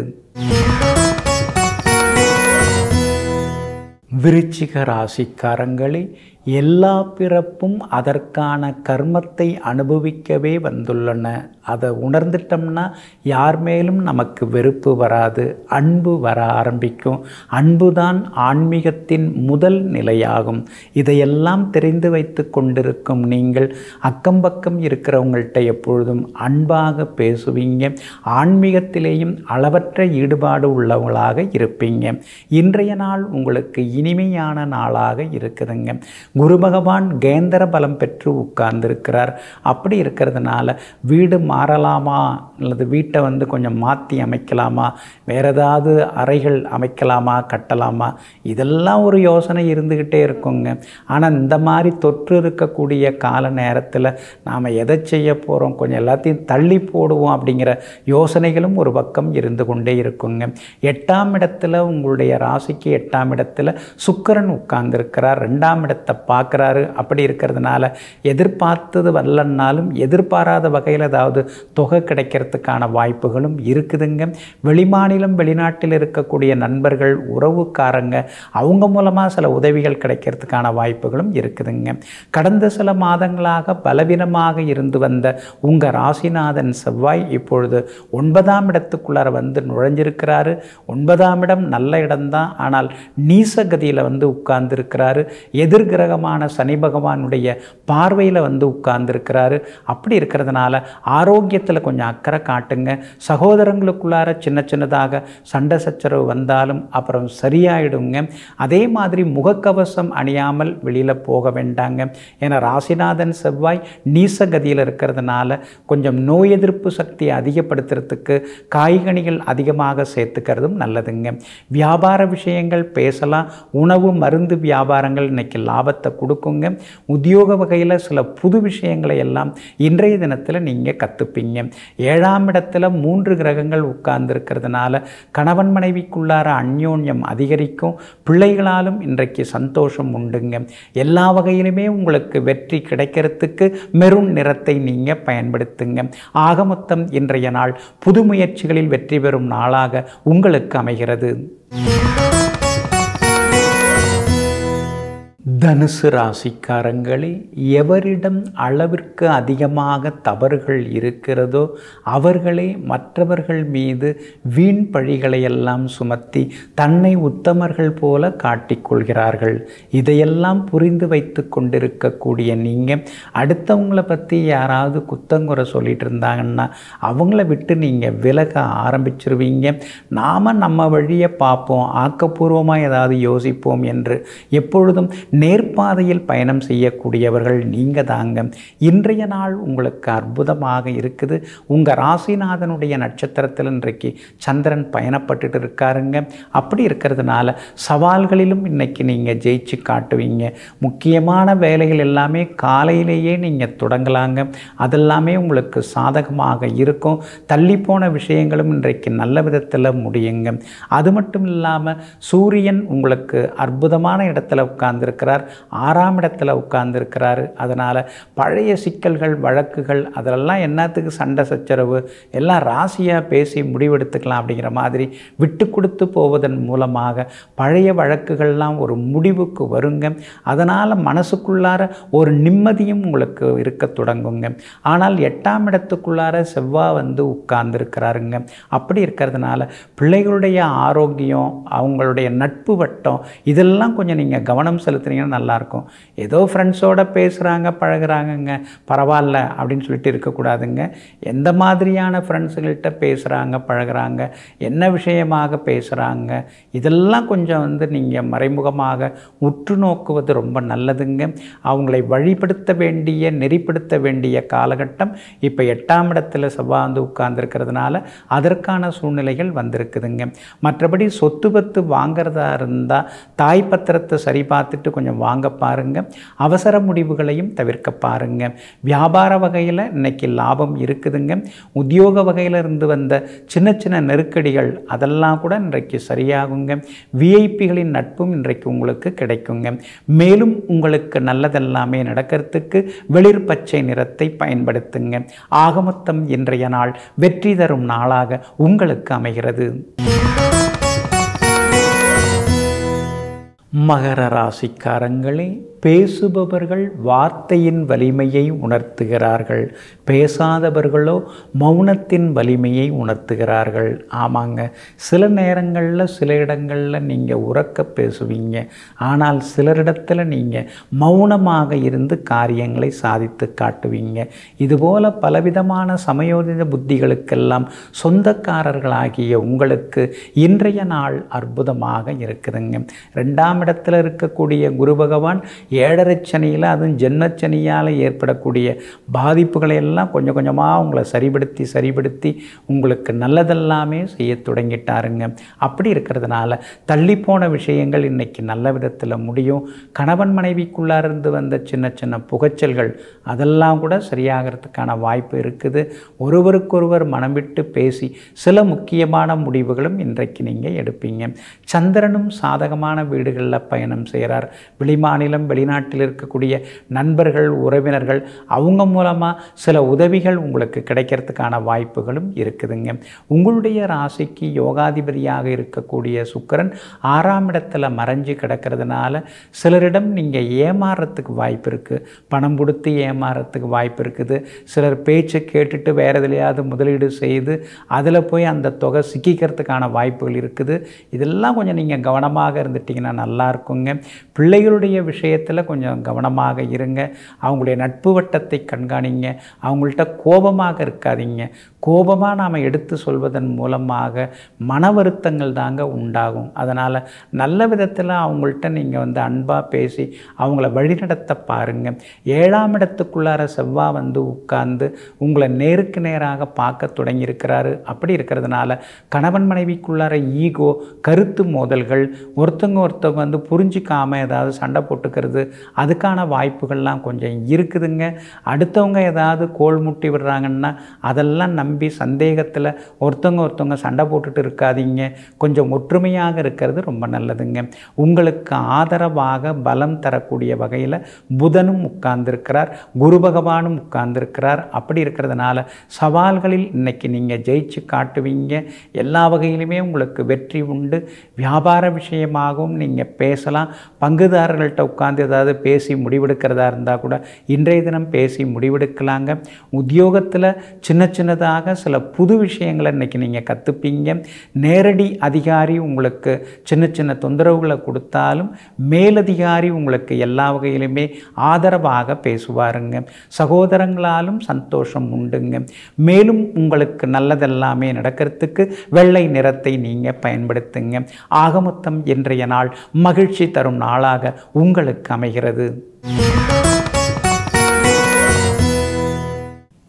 விருச்சிக ராசிக்காரங்களே எல்லா பிறப்பும் அதற்கான கர்மத்தை அனுபவிக்கவே வந்துள்ளன அதை உணர்ந்துட்டோம்னா யார் மேலும் நமக்கு வெறுப்பு வராது அன்பு வர ஆரம்பிக்கும் அன்புதான் ஆன்மீகத்தின் முதல் நிலையாகும் இதையெல்லாம் தெரிந்து வைத்து கொண்டிருக்கும் நீங்கள் அக்கம் பக்கம் இருக்கிறவங்கள்ட்ட எப்பொழுதும் அன்பாக பேசுவீங்க ஆன்மீகத்திலேயும் அளவற்ற ஈடுபாடு உள்ளவங்களாக இருப்பீங்க இன்றைய நாள் உங்களுக்கு இனிமையான நாளாக இருக்குதுங்க குரு பகவான் கேந்திர பலம் பெற்று உட்கார்ந்திருக்கிறார் அப்படி இருக்கிறதுனால வீடு மாறலாமா அல்லது வீட்டை வந்து கொஞ்சம் மாற்றி அமைக்கலாமா வேறு ஏதாவது அறைகள் அமைக்கலாமா கட்டலாமா இதெல்லாம் ஒரு யோசனை இருந்துக்கிட்டே இருக்குங்க ஆனால் இந்த மாதிரி தொற்று இருக்கக்கூடிய கால நேரத்தில் நாம் எதை செய்ய போகிறோம் கொஞ்சம் எல்லாத்தையும் தள்ளி போடுவோம் அப்படிங்கிற யோசனைகளும் ஒரு பக்கம் இருந்து கொண்டே இருக்குங்க எட்டாம் இடத்துல உங்களுடைய ராசிக்கு எட்டாம் இடத்துல சுக்கரன் உட்கார்ந்துருக்கிறார் ரெண்டாம் இடத்தை பார்க்குறாரு அப்படி இருக்கிறதுனால எதிர்பார்த்தது வரலன்னாலும் எதிர்பாராத வகையில் ஏதாவது தொகை கிடைக்கிறதுக்கான வாய்ப்புகளும் இருக்குதுங்க வெளிமாநிலம் வெளிநாட்டில் இருக்கக்கூடிய நண்பர்கள் உறவுக்காரங்க அவங்க மூலமாக சில உதவிகள் கிடைக்கிறதுக்கான வாய்ப்புகளும் இருக்குதுங்க கடந்த சில மாதங்களாக பலவீனமாக இருந்து வந்த உங்கள் ராசிநாதன் செவ்வாய் இப்பொழுது ஒன்பதாம் இடத்துக்குள்ளார வந்து நுழைஞ்சிருக்கிறாரு ஒன்பதாம் இடம் நல்ல இடம்தான் ஆனால் நீசகதியில் வந்து உட்கார்ந்துருக்கிறாரு எதிர்கிரகமான சனி பகவானுடைய பார்வையில் வந்து உட்கார்ந்துருக்கிறாரு அப்படி இருக்கிறதுனால ஆரோக்கியத்தில் கொஞ்சம் அக்கறை காட்டுங்க சகோதரங்களுக்குள்ளார சின்ன சின்னதாக சண்டை சச்சரவு வந்தாலும் அப்புறம் சரியாயிடுங்க அதே மாதிரி முகக்கவசம் அணியாமல் வெளியில் போக வேண்டாங்க ஏன்னா ராசிநாதன் செவ்வாய் நீசகதியில் இருக்கிறதுனால கொஞ்சம் நோய் எதிர்ப்பு சக்தியை அதிகப்படுத்துறதுக்கு காய்கனிகள் அதிகமாக சேர்த்துக்கிறதும் நல்லதுங்க வியாபார விஷயங்கள் பேசலாம் உணவு மருந்து வியாபாரங்கள் இன்னைக்கு லாபத்தை கொடுக்குங்க உத்தியோக வகையில் சில புது விஷயங்களை எல்லாம் இன்றைய தினத்தில் நீங்கள் கற்றுப்பீங்க ஏழாம் இடத்துல மூன்று கிரகங்கள் உட்கார்ந்துருக்கிறதுனால கணவன் மனைவிக்குள்ளார அந்யோன்யம் அதிகரிக்கும் பிள்ளைகளாலும் இன்றைக்கு சந்தோஷம் உண்டுங்க எல்லா வகையிலுமே உங்களுக்கு வெற்றி கிடைக்கிறதுக்கு மெரூன் நிறத்தை நீங்கள் பயன்படுத்துங்க ஆக மொத்தம் இன்றைய நாள் புது முயற்சிகளில் வெற்றி பெறும் நாளாக உங்களுக்கு அமைகிறது தனுசு ராசிக்காரங்களே எவரிடம் அளவிற்கு அதிகமாக தவறுகள் இருக்கிறதோ அவர்களே மற்றவர்கள் மீது வீண் பழிகளை எல்லாம் சுமத்தி தன்னை உத்தமர்கள் போல காட்டிக்கொள்கிறார்கள் இதையெல்லாம் புரிந்து வைத்து கொண்டிருக்கக்கூடிய நீங்கள் அடுத்தவங்களை பற்றி யாராவது குத்தங்குறை சொல்லிட்டு இருந்தாங்கன்னா அவங்கள விட்டு நீங்கள் விலக ஆரம்பிச்சிருவீங்க நாம் நம்ம வழியை பார்ப்போம் ஆக்கப்பூர்வமாக ஏதாவது யோசிப்போம் என்று எப்பொழுதும் நேர்பாதையில் பயணம் செய்யக்கூடியவர்கள் நீங்கள் தாங்க இன்றைய நாள் உங்களுக்கு அற்புதமாக இருக்குது உங்கள் ராசிநாதனுடைய நட்சத்திரத்தில் இன்றைக்கு சந்திரன் பயணப்பட்டுட்டு இருக்காருங்க அப்படி இருக்கிறதுனால சவால்களிலும் இன்னைக்கு நீங்கள் ஜெயிச்சு காட்டுவீங்க முக்கியமான வேலைகள் எல்லாமே காலையிலேயே நீங்கள் தொடங்கலாங்க அதெல்லாமே உங்களுக்கு சாதகமாக இருக்கும் தள்ளி போன விஷயங்களும் இன்றைக்கு நல்ல விதத்தில் முடியுங்க அது மட்டும் இல்லாமல் சூரியன் உங்களுக்கு அற்புதமான இடத்துல உட்கார்ந்துருக்கிறார் இருக்கிறார் ஆறாம் இடத்துல உட்கார்ந்துருக்கிறாரு அதனால் பழைய சிக்கல்கள் வழக்குகள் அதெல்லாம் என்னத்துக்கு சண்டை சச்சரவு எல்லாம் ராசியாக பேசி முடிவெடுத்துக்கலாம் அப்படிங்கிற மாதிரி விட்டு கொடுத்து போவதன் மூலமாக பழைய வழக்குகள்லாம் ஒரு முடிவுக்கு வருங்க அதனால் மனசுக்குள்ளார ஒரு நிம்மதியும் உங்களுக்கு இருக்க தொடங்குங்க ஆனால் எட்டாம் இடத்துக்குள்ளார செவ்வாய் வந்து உட்கார்ந்துருக்கிறாருங்க அப்படி இருக்கிறதுனால பிள்ளைகளுடைய ஆரோக்கியம் அவங்களுடைய நட்பு வட்டம் இதெல்லாம் கொஞ்சம் நீங்கள் கவனம் செலுத்துனீங்கன்னா நல்லாயிருக்கும் ஏதோ ஃப்ரெண்ட்ஸோட பேசுகிறாங்க பழகுறாங்கங்க பரவாயில்ல அப்படின்னு சொல்லிட்டு இருக்கக்கூடாதுங்க எந்த மாதிரியான ஃப்ரெண்ட்ஸுகள்கிட்ட பேசுகிறாங்க பழகுறாங்க என்ன விஷயமாக பேசுகிறாங்க இதெல்லாம் கொஞ்சம் வந்து நீங்கள் மறைமுகமாக உற்று நோக்குவது ரொம்ப நல்லதுங்க அவங்களை வழிபடுத்த வேண்டிய நெறிப்படுத்த வேண்டிய காலகட்டம் இப்போ எட்டாம் இடத்துல செவ்வாய் வந்து உட்கார்ந்துருக்கிறதுனால அதற்கான சூழ்நிலைகள் வந்திருக்குதுங்க மற்றபடி சொத்து பத்து வாங்கிறதா இருந்தால் தாய் பத்திரத்தை சரி பார்த்துட்டு கொஞ்சம் வாங்க பாருங்க அவசர முடிவுகளையும் தவிர்க்க பாருங்க வியாபார வகையில் இன்னைக்கு லாபம் இருக்குதுங்க உத்தியோக வகையில் இருந்து வந்த சின்ன சின்ன நெருக்கடிகள் அதெல்லாம் கூட இன்றைக்கு சரியாகுங்க விஐபிகளின் நட்பும் இன்றைக்கு உங்களுக்கு கிடைக்குங்க மேலும் உங்களுக்கு நல்லதெல்லாமே நடக்கிறதுக்கு வெளிர் பச்சை நிறத்தை பயன்படுத்துங்க ஆகமொத்தம் இன்றைய நாள் வெற்றி தரும் நாளாக உங்களுக்கு அமைகிறது மகர ராசிக்காரங்களே பேசுபவர்கள் வார்த்தையின் வலிமையை உணர்த்துகிறார்கள் பேசாதவர்களோ மௌனத்தின் வலிமையை உணர்த்துகிறார்கள் ஆமாங்க சில நேரங்களில் சில இடங்களில் நீங்கள் உறக்க பேசுவீங்க ஆனால் சிலரிடத்தில் நீங்கள் மௌனமாக இருந்து காரியங்களை சாதித்து காட்டுவீங்க இதுபோல் பலவிதமான சமயோதித புத்திகளுக்கெல்லாம் சொந்தக்காரர்களாகிய உங்களுக்கு இன்றைய நாள் அற்புதமாக இருக்குதுங்க ரெண்டாம் இடத்துல இருக்கக்கூடிய குரு பகவான் ஏழரை சனியில் அதுவும் ஜென்மச்சனியால் ஏற்படக்கூடிய பாதிப்புகளை எல்லாம் கொஞ்சம் கொஞ்சமாக உங்களை சரிபடுத்தி சரிபடுத்தி உங்களுக்கு நல்லதெல்லாமே செய்ய தொடங்கிட்டாருங்க அப்படி இருக்கிறதுனால தள்ளிப்போன விஷயங்கள் இன்னைக்கு நல்ல விதத்தில் முடியும் கணவன் மனைவிக்குள்ளார இருந்து வந்த சின்ன சின்ன புகைச்சல்கள் அதெல்லாம் கூட சரியாகிறதுக்கான வாய்ப்பு இருக்குது ஒருவருக்கொருவர் மனம் விட்டு பேசி சில முக்கியமான முடிவுகளும் இன்றைக்கு நீங்கள் எடுப்பீங்க சந்திரனும் சாதகமான வீடுகளில் பயணம் செய்கிறார் வெளிமாநிலம் வெளிநாட்டில் இருக்கக்கூடிய நண்பர்கள் உறவினர்கள் அவங்க மூலமாக சில உதவிகள் உங்களுக்கு கிடைக்கிறதுக்கான வாய்ப்புகளும் இருக்குதுங்க உங்களுடைய ராசிக்கு யோகாதிபதியாக இருக்கக்கூடிய சுக்கிரன் ஆறாம் இடத்துல மறைஞ்சு கிடக்கிறதுனால சிலரிடம் நீங்கள் ஏமாறுறதுக்கு வாய்ப்பு இருக்குது பணம் கொடுத்து ஏமாறுறதுக்கு வாய்ப்பு இருக்குது சிலர் பேச்சு கேட்டுட்டு வேறு எதுலையாவது முதலீடு செய்து அதில் போய் அந்த தொகை சிக்கிக்கிறதுக்கான வாய்ப்புகள் இருக்குது இதெல்லாம் கொஞ்சம் நீங்கள் கவனமாக இருந்துட்டிங்கன்னா நல்லா இருக்குங்க பிள்ளைகளுடைய விஷயத்தில் கொஞ்சம் கவனமாக இருங்க அவங்களுடைய நட்பு வட்டத்தை கண்காணிங்க அவங்கள்ட்ட கோபமாக இருக்காதீங்க கோபமாக நாம் எடுத்து சொல்வதன் மூலமாக மன வருத்தங்கள் தாங்க உண்டாகும் அதனால் நல்ல விதத்தில் அவங்கள்ட்ட நீங்கள் வந்து அன்பாக பேசி அவங்கள வழிநடத்த பாருங்கள் ஏழாம் இடத்துக்குள்ளார செவ்வாய் வந்து உட்கார்ந்து உங்களை நேருக்கு நேராக பார்க்க தொடங்கியிருக்கிறாரு அப்படி இருக்கிறதுனால கணவன் மனைவிக்குள்ளார ஈகோ கருத்து மோதல்கள் ஒருத்தவங்க ஒருத்தவங்க வந்து புரிஞ்சிக்காம ஏதாவது சண்டை போட்டுக்கிறது அதுக்கான வாய்ப்புகள்லாம் கொஞ்சம் இருக்குதுங்க அடுத்தவங்க ஏதாவது கோல் முட்டி விடுறாங்கன்னா அதெல்லாம் நம்பி சந்தேகத்தில் ஒருத்தவங்க ஒருத்தவங்க சண்டை போட்டுட்டு இருக்காதீங்க கொஞ்சம் ஒற்றுமையாக இருக்கிறது ரொம்ப நல்லதுங்க உங்களுக்கு ஆதரவாக பலம் தரக்கூடிய வகையில் புதனும் உட்கார்ந்திருக்கிறார் குரு பகவானும் உட்கார்ந்திருக்கிறார் அப்படி இருக்கிறதுனால சவால்களில் இன்னைக்கு நீங்கள் ஜெயிச்சு காட்டுவீங்க எல்லா வகையிலுமே உங்களுக்கு வெற்றி உண்டு வியாபார விஷயமாகவும் நீங்கள் பேசலாம் பங்குதாரர்கள்ட்ட உட்கார்ந்து ஏதாவது பேசி முடிவெடுக்கிறதா இருந்தால் கூட இன்றைய தினம் பேசி முடிவெடுக்கலாங்க உத்தியோகத்தில் சின்ன சின்னதாக சில புது விஷயங்களை இன்றைக்கி நீங்கள் கற்றுப்பீங்க நேரடி அதிகாரி உங்களுக்கு சின்ன சின்ன தொந்தரவுகளை கொடுத்தாலும் மேலதிகாரி உங்களுக்கு எல்லா வகையிலுமே ஆதரவாக பேசுவாருங்க சகோதரங்களாலும் சந்தோஷம் உண்டுங்க மேலும் உங்களுக்கு நல்லதெல்லாமே நடக்கிறதுக்கு வெள்ளை நிறத்தை நீங்கள் பயன்படுத்துங்க ஆகமொத்தம் இன்றைய நாள் மகிழ்ச்சி தரும் நாளாக உங்களுக்கு அமைகிறது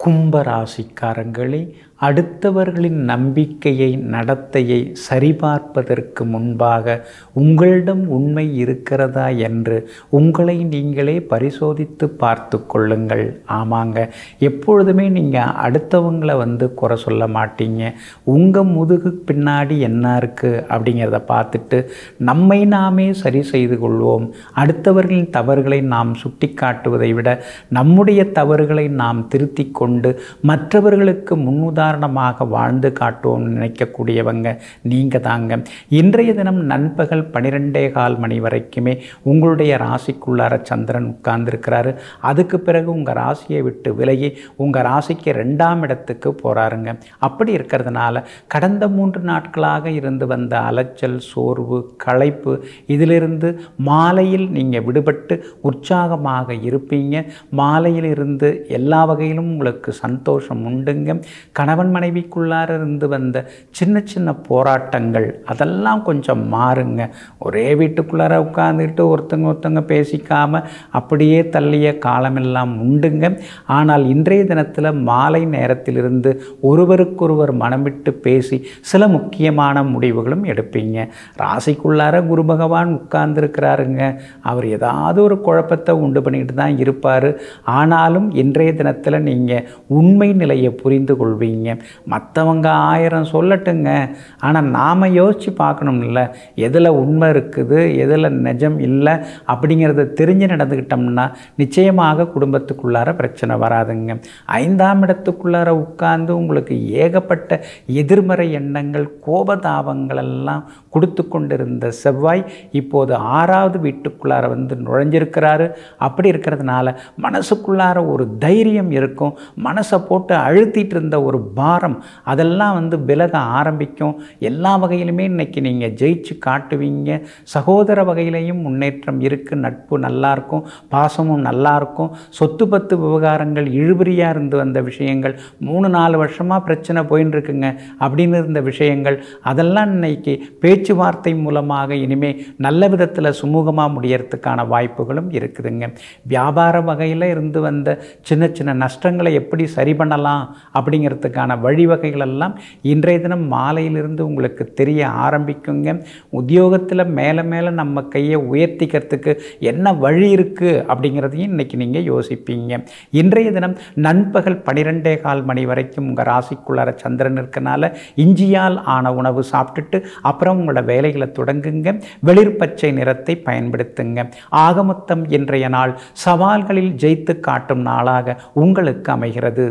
கும்பராசிக்காரங்களே அடுத்தவர்களின் நம்பிக்கையை நடத்தையை சரிபார்ப்பதற்கு முன்பாக உங்களிடம் உண்மை இருக்கிறதா என்று உங்களை நீங்களே பரிசோதித்து பார்த்து கொள்ளுங்கள் ஆமாங்க எப்பொழுதுமே நீங்கள் அடுத்தவங்களை வந்து குறை சொல்ல மாட்டீங்க உங்கள் முதுகு பின்னாடி என்ன இருக்குது அப்படிங்கிறத பார்த்துட்டு நம்மை நாமே சரி செய்து கொள்வோம் அடுத்தவர்களின் தவறுகளை நாம் சுட்டி காட்டுவதை விட நம்முடைய தவறுகளை நாம் திருத்தி கொண்டு மற்றவர்களுக்கு முன்னுதாரணமாக வாழ்ந்து காட்டுவோம் நினைக்கக்கூடியவங்க நீங்கள் தாங்க இன்றைய தினம் நண்பகல் பனிரெண்டே கால் மணி வரைக்குமே உங்களுடைய ராசிக்குள்ளார சந்திரன் உட்கார்ந்துருக்கிறாரு அதுக்கு பிறகு உங்கள் ராசியை விட்டு விலகி உங்கள் ராசிக்கு ரெண்டாம் இடத்துக்கு போகிறாருங்க அப்படி இருக்கிறதுனால கடந்த மூன்று நாட்களாக இருந்து வந்த அலைச்சல் சோர்வு களைப்பு இதிலிருந்து மாலையில் நீங்கள் விடுபட்டு உற்சாகமாக இருப்பீங்க மாலையில் இருந்து எல்லா வகையிலும் உங்களுக்கு சந்தோஷம் உண்டுங்க கணவன் மனைவிக்குள்ளார இருந்து வந்த சின்ன சின்ன போராட்டங்கள் அதெல்லாம் கொஞ்சம் மாறுங்க ஒரே வீட்டுக்குள்ளார உட்காந்துக்கிட்டு ஒருத்தங்க ஒருத்தங்க பேசிக்காமல் அப்படியே தள்ளிய காலமெல்லாம் உண்டுங்க ஆனால் இன்றைய தினத்தில் மாலை நேரத்திலிருந்து ஒருவருக்கொருவர் மனம் விட்டு பேசி சில முக்கியமான முடிவுகளும் எடுப்பீங்க ராசிக்குள்ளார குரு பகவான் உட்கார்ந்துருக்கிறாருங்க அவர் ஏதாவது ஒரு குழப்பத்தை உண்டு பண்ணிட்டு தான் இருப்பார் ஆனாலும் இன்றைய தினத்தில் நீங்கள் உண்மை நிலையை புரிந்து கொள்வீங்க மற்றவங்க ஆயிரம் சொல்லட்டுங்க ஆனால் நாம் யோசித்து பார்க்கணும்ல எதில் உண்மை இருக்குது எதில் நிஜம் இல்லை அப்படிங்கிறத தெரிஞ்சு நடந்துக்கிட்டோம்னா நிச்சயமாக குடும்பத்துக்குள்ளார பிரச்சனை வராதுங்க ஐந்தாம் இடத்துக்குள்ளார உட்கார்ந்து உங்களுக்கு ஏகப்பட்ட எதிர்மறை எண்ணங்கள் கோபதாபங்கள் எல்லாம் கொடுத்து கொண்டிருந்த செவ்வாய் இப்போது ஆறாவது வீட்டுக்குள்ளார வந்து நுழைஞ்சிருக்கிறாரு அப்படி இருக்கிறதுனால மனசுக்குள்ளார ஒரு தைரியம் இருக்கும் மனசை போட்டு அழுத்திட்டு இருந்த ஒரு பாரம் அதெல்லாம் வந்து விலக ஆரம்பிக்கும் எல்லா வகையிலுமே இன்னைக்கு நீங்கள் ஜெயிச்சு காட்டுவீங்க சகோதர வகையிலையும் முன்னேற்றம் இருக்குது நட்பு நல்லா இருக்கும் பாசமும் நல்லா இருக்கும் சொத்து பத்து விவகாரங்கள் இழுபறியாக இருந்து வந்த விஷயங்கள் மூணு நாலு வருஷமாக பிரச்சனை போயின்னு இருக்குங்க அப்படின்னு இருந்த விஷயங்கள் அதெல்லாம் இன்னைக்கு பேச்சுவார்த்தை மூலமாக இனிமே நல்ல விதத்தில் சுமூகமாக முடியறதுக்கான வாய்ப்புகளும் இருக்குதுங்க வியாபார வகையில் இருந்து வந்த சின்ன சின்ன நஷ்டங்களை எப்படி சரி பண்ணலாம் அப்படிங்கிறதுக்கான வழிவகைகள் எல்லாம் இன்றைய தினம் மாலையிலிருந்து உங்களுக்கு தெரிய ஆரம்பிக்குங்க உத்தியோகத்தில் மேலே மேலே நம்ம கையை உயர்த்திக்கிறதுக்கு என்ன வழி இருக்குது அப்படிங்கிறதையும் இன்றைக்கி நீங்கள் யோசிப்பீங்க இன்றைய தினம் நண்பகல் பனிரெண்டே கால் மணி வரைக்கும் உங்கள் ராசிக்குள்ளார சந்திரன் இருக்கனால இஞ்சியால் ஆன உணவு சாப்பிட்டுட்டு அப்புறம் உங்களோட வேலைகளை தொடங்குங்க வெளிர் பச்சை நிறத்தை பயன்படுத்துங்க ஆகமொத்தம் இன்றைய நாள் சவால்களில் ஜெயித்து காட்டும் நாளாக உங்களுக்கு அமைகிறது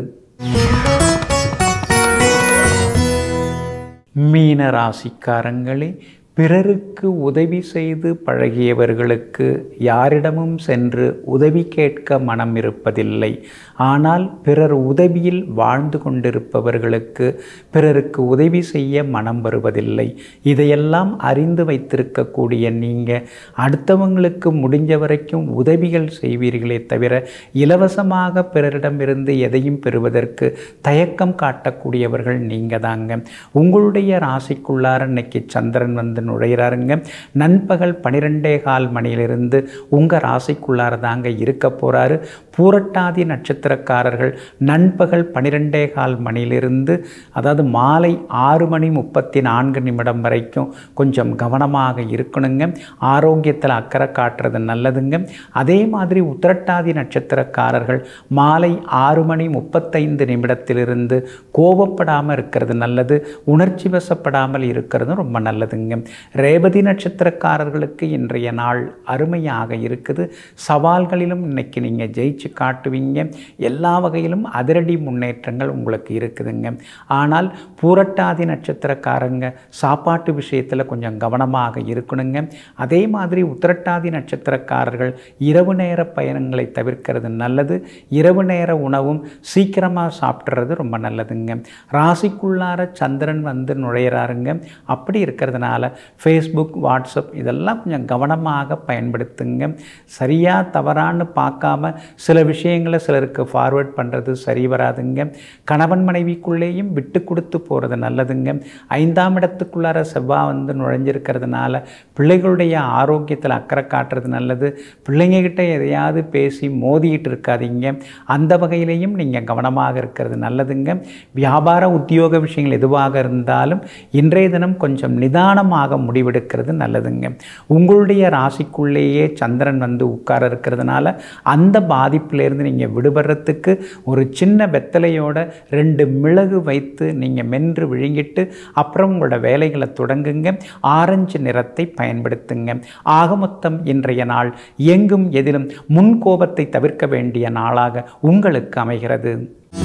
மீன ராசிக்காரங்களே பிறருக்கு உதவி செய்து பழகியவர்களுக்கு யாரிடமும் சென்று உதவி கேட்க மனம் இருப்பதில்லை ஆனால் பிறர் உதவியில் வாழ்ந்து கொண்டிருப்பவர்களுக்கு பிறருக்கு உதவி செய்ய மனம் வருவதில்லை இதையெல்லாம் அறிந்து வைத்திருக்கக்கூடிய நீங்கள் அடுத்தவங்களுக்கு முடிஞ்ச வரைக்கும் உதவிகள் செய்வீர்களே தவிர இலவசமாக பிறரிடமிருந்து எதையும் பெறுவதற்கு தயக்கம் காட்டக்கூடியவர்கள் நீங்கள் தாங்க உங்களுடைய ராசிக்குள்ளார இன்னைக்கு சந்திரன் வந்து நுழையிறாருங்க நண்பகல் பனிரெண்டே கால் மணியிலிருந்து உங்கள் ராசிக்குள்ளார தாங்க இருக்க போகிறாரு பூரட்டாதி நட்சத்திரக்காரர்கள் நண்பகல் பனிரெண்டே கால் மணியிலிருந்து அதாவது மாலை ஆறு மணி முப்பத்தி நான்கு நிமிடம் வரைக்கும் கொஞ்சம் கவனமாக இருக்கணுங்க ஆரோக்கியத்தில் அக்கறை காட்டுறது நல்லதுங்க அதே மாதிரி உத்திரட்டாதி நட்சத்திரக்காரர்கள் மாலை ஆறு மணி முப்பத்தைந்து நிமிடத்திலிருந்து கோபப்படாமல் இருக்கிறது நல்லது உணர்ச்சி வசப்படாமல் இருக்கிறதும் ரொம்ப நல்லதுங்க ரேவதி நட்சத்திரக்காரர்களுக்கு இன்றைய நாள் அருமையாக இருக்குது சவால்களிலும் இன்னைக்கு நீங்கள் ஜெயிச்சு காட்டுவீங்க எல்லா வகையிலும் அதிரடி முன்னேற்றங்கள் உங்களுக்கு இருக்குதுங்க ஆனால் பூரட்டாதி நட்சத்திரக்காரங்க சாப்பாட்டு விஷயத்தில் கொஞ்சம் கவனமாக இருக்கணுங்க அதே மாதிரி உத்திரட்டாதி நட்சத்திரக்காரர்கள் இரவு நேர பயணங்களை தவிர்க்கிறது நல்லது இரவு நேர உணவும் சீக்கிரமாக சாப்பிட்றது ரொம்ப நல்லதுங்க ராசிக்குள்ளார சந்திரன் வந்து நுழையிறாருங்க அப்படி இருக்கிறதுனால ஃபேஸ்புக் வாட்ஸ்அப் இதெல்லாம் கொஞ்சம் கவனமாக பயன்படுத்துங்க சரியாக தவறான்னு பார்க்காம சில விஷயங்களை சிலருக்கு ஃபார்வேர்ட் பண்ணுறது சரி வராதுங்க கணவன் மனைவிக்குள்ளேயும் விட்டு கொடுத்து போகிறது நல்லதுங்க ஐந்தாம் இடத்துக்குள்ளார செவ்வாய் வந்து நுழைஞ்சிருக்கிறதுனால பிள்ளைகளுடைய ஆரோக்கியத்தில் அக்கறை காட்டுறது நல்லது பிள்ளைங்ககிட்ட எதையாவது பேசி மோதிக்கிட்டு இருக்காதீங்க அந்த வகையிலையும் நீங்கள் கவனமாக இருக்கிறது நல்லதுங்க வியாபார உத்தியோக விஷயங்கள் எதுவாக இருந்தாலும் இன்றைய தினம் கொஞ்சம் நிதானமாக முடிவெடுக்கிறது நல்லதுங்க உங்களுடைய ராசிக்குள்ளேயே சந்திரன் வந்து உட்கார இருக்கிறதுனால அந்த பாதிப்பிலேருந்து நீங்கள் விடுபடுறதுக்கு ஒரு சின்ன வெத்தலையோட ரெண்டு மிளகு வைத்து நீங்கள் மென்று விழுங்கிட்டு அப்புறம் உங்களோட வேலைகளை தொடங்குங்க ஆரஞ்சு நிறத்தை பயன்படுத்துங்க ஆக மொத்தம் இன்றைய நாள் எங்கும் எதிலும் முன்கோபத்தை தவிர்க்க வேண்டிய நாளாக உங்களுக்கு அமைகிறது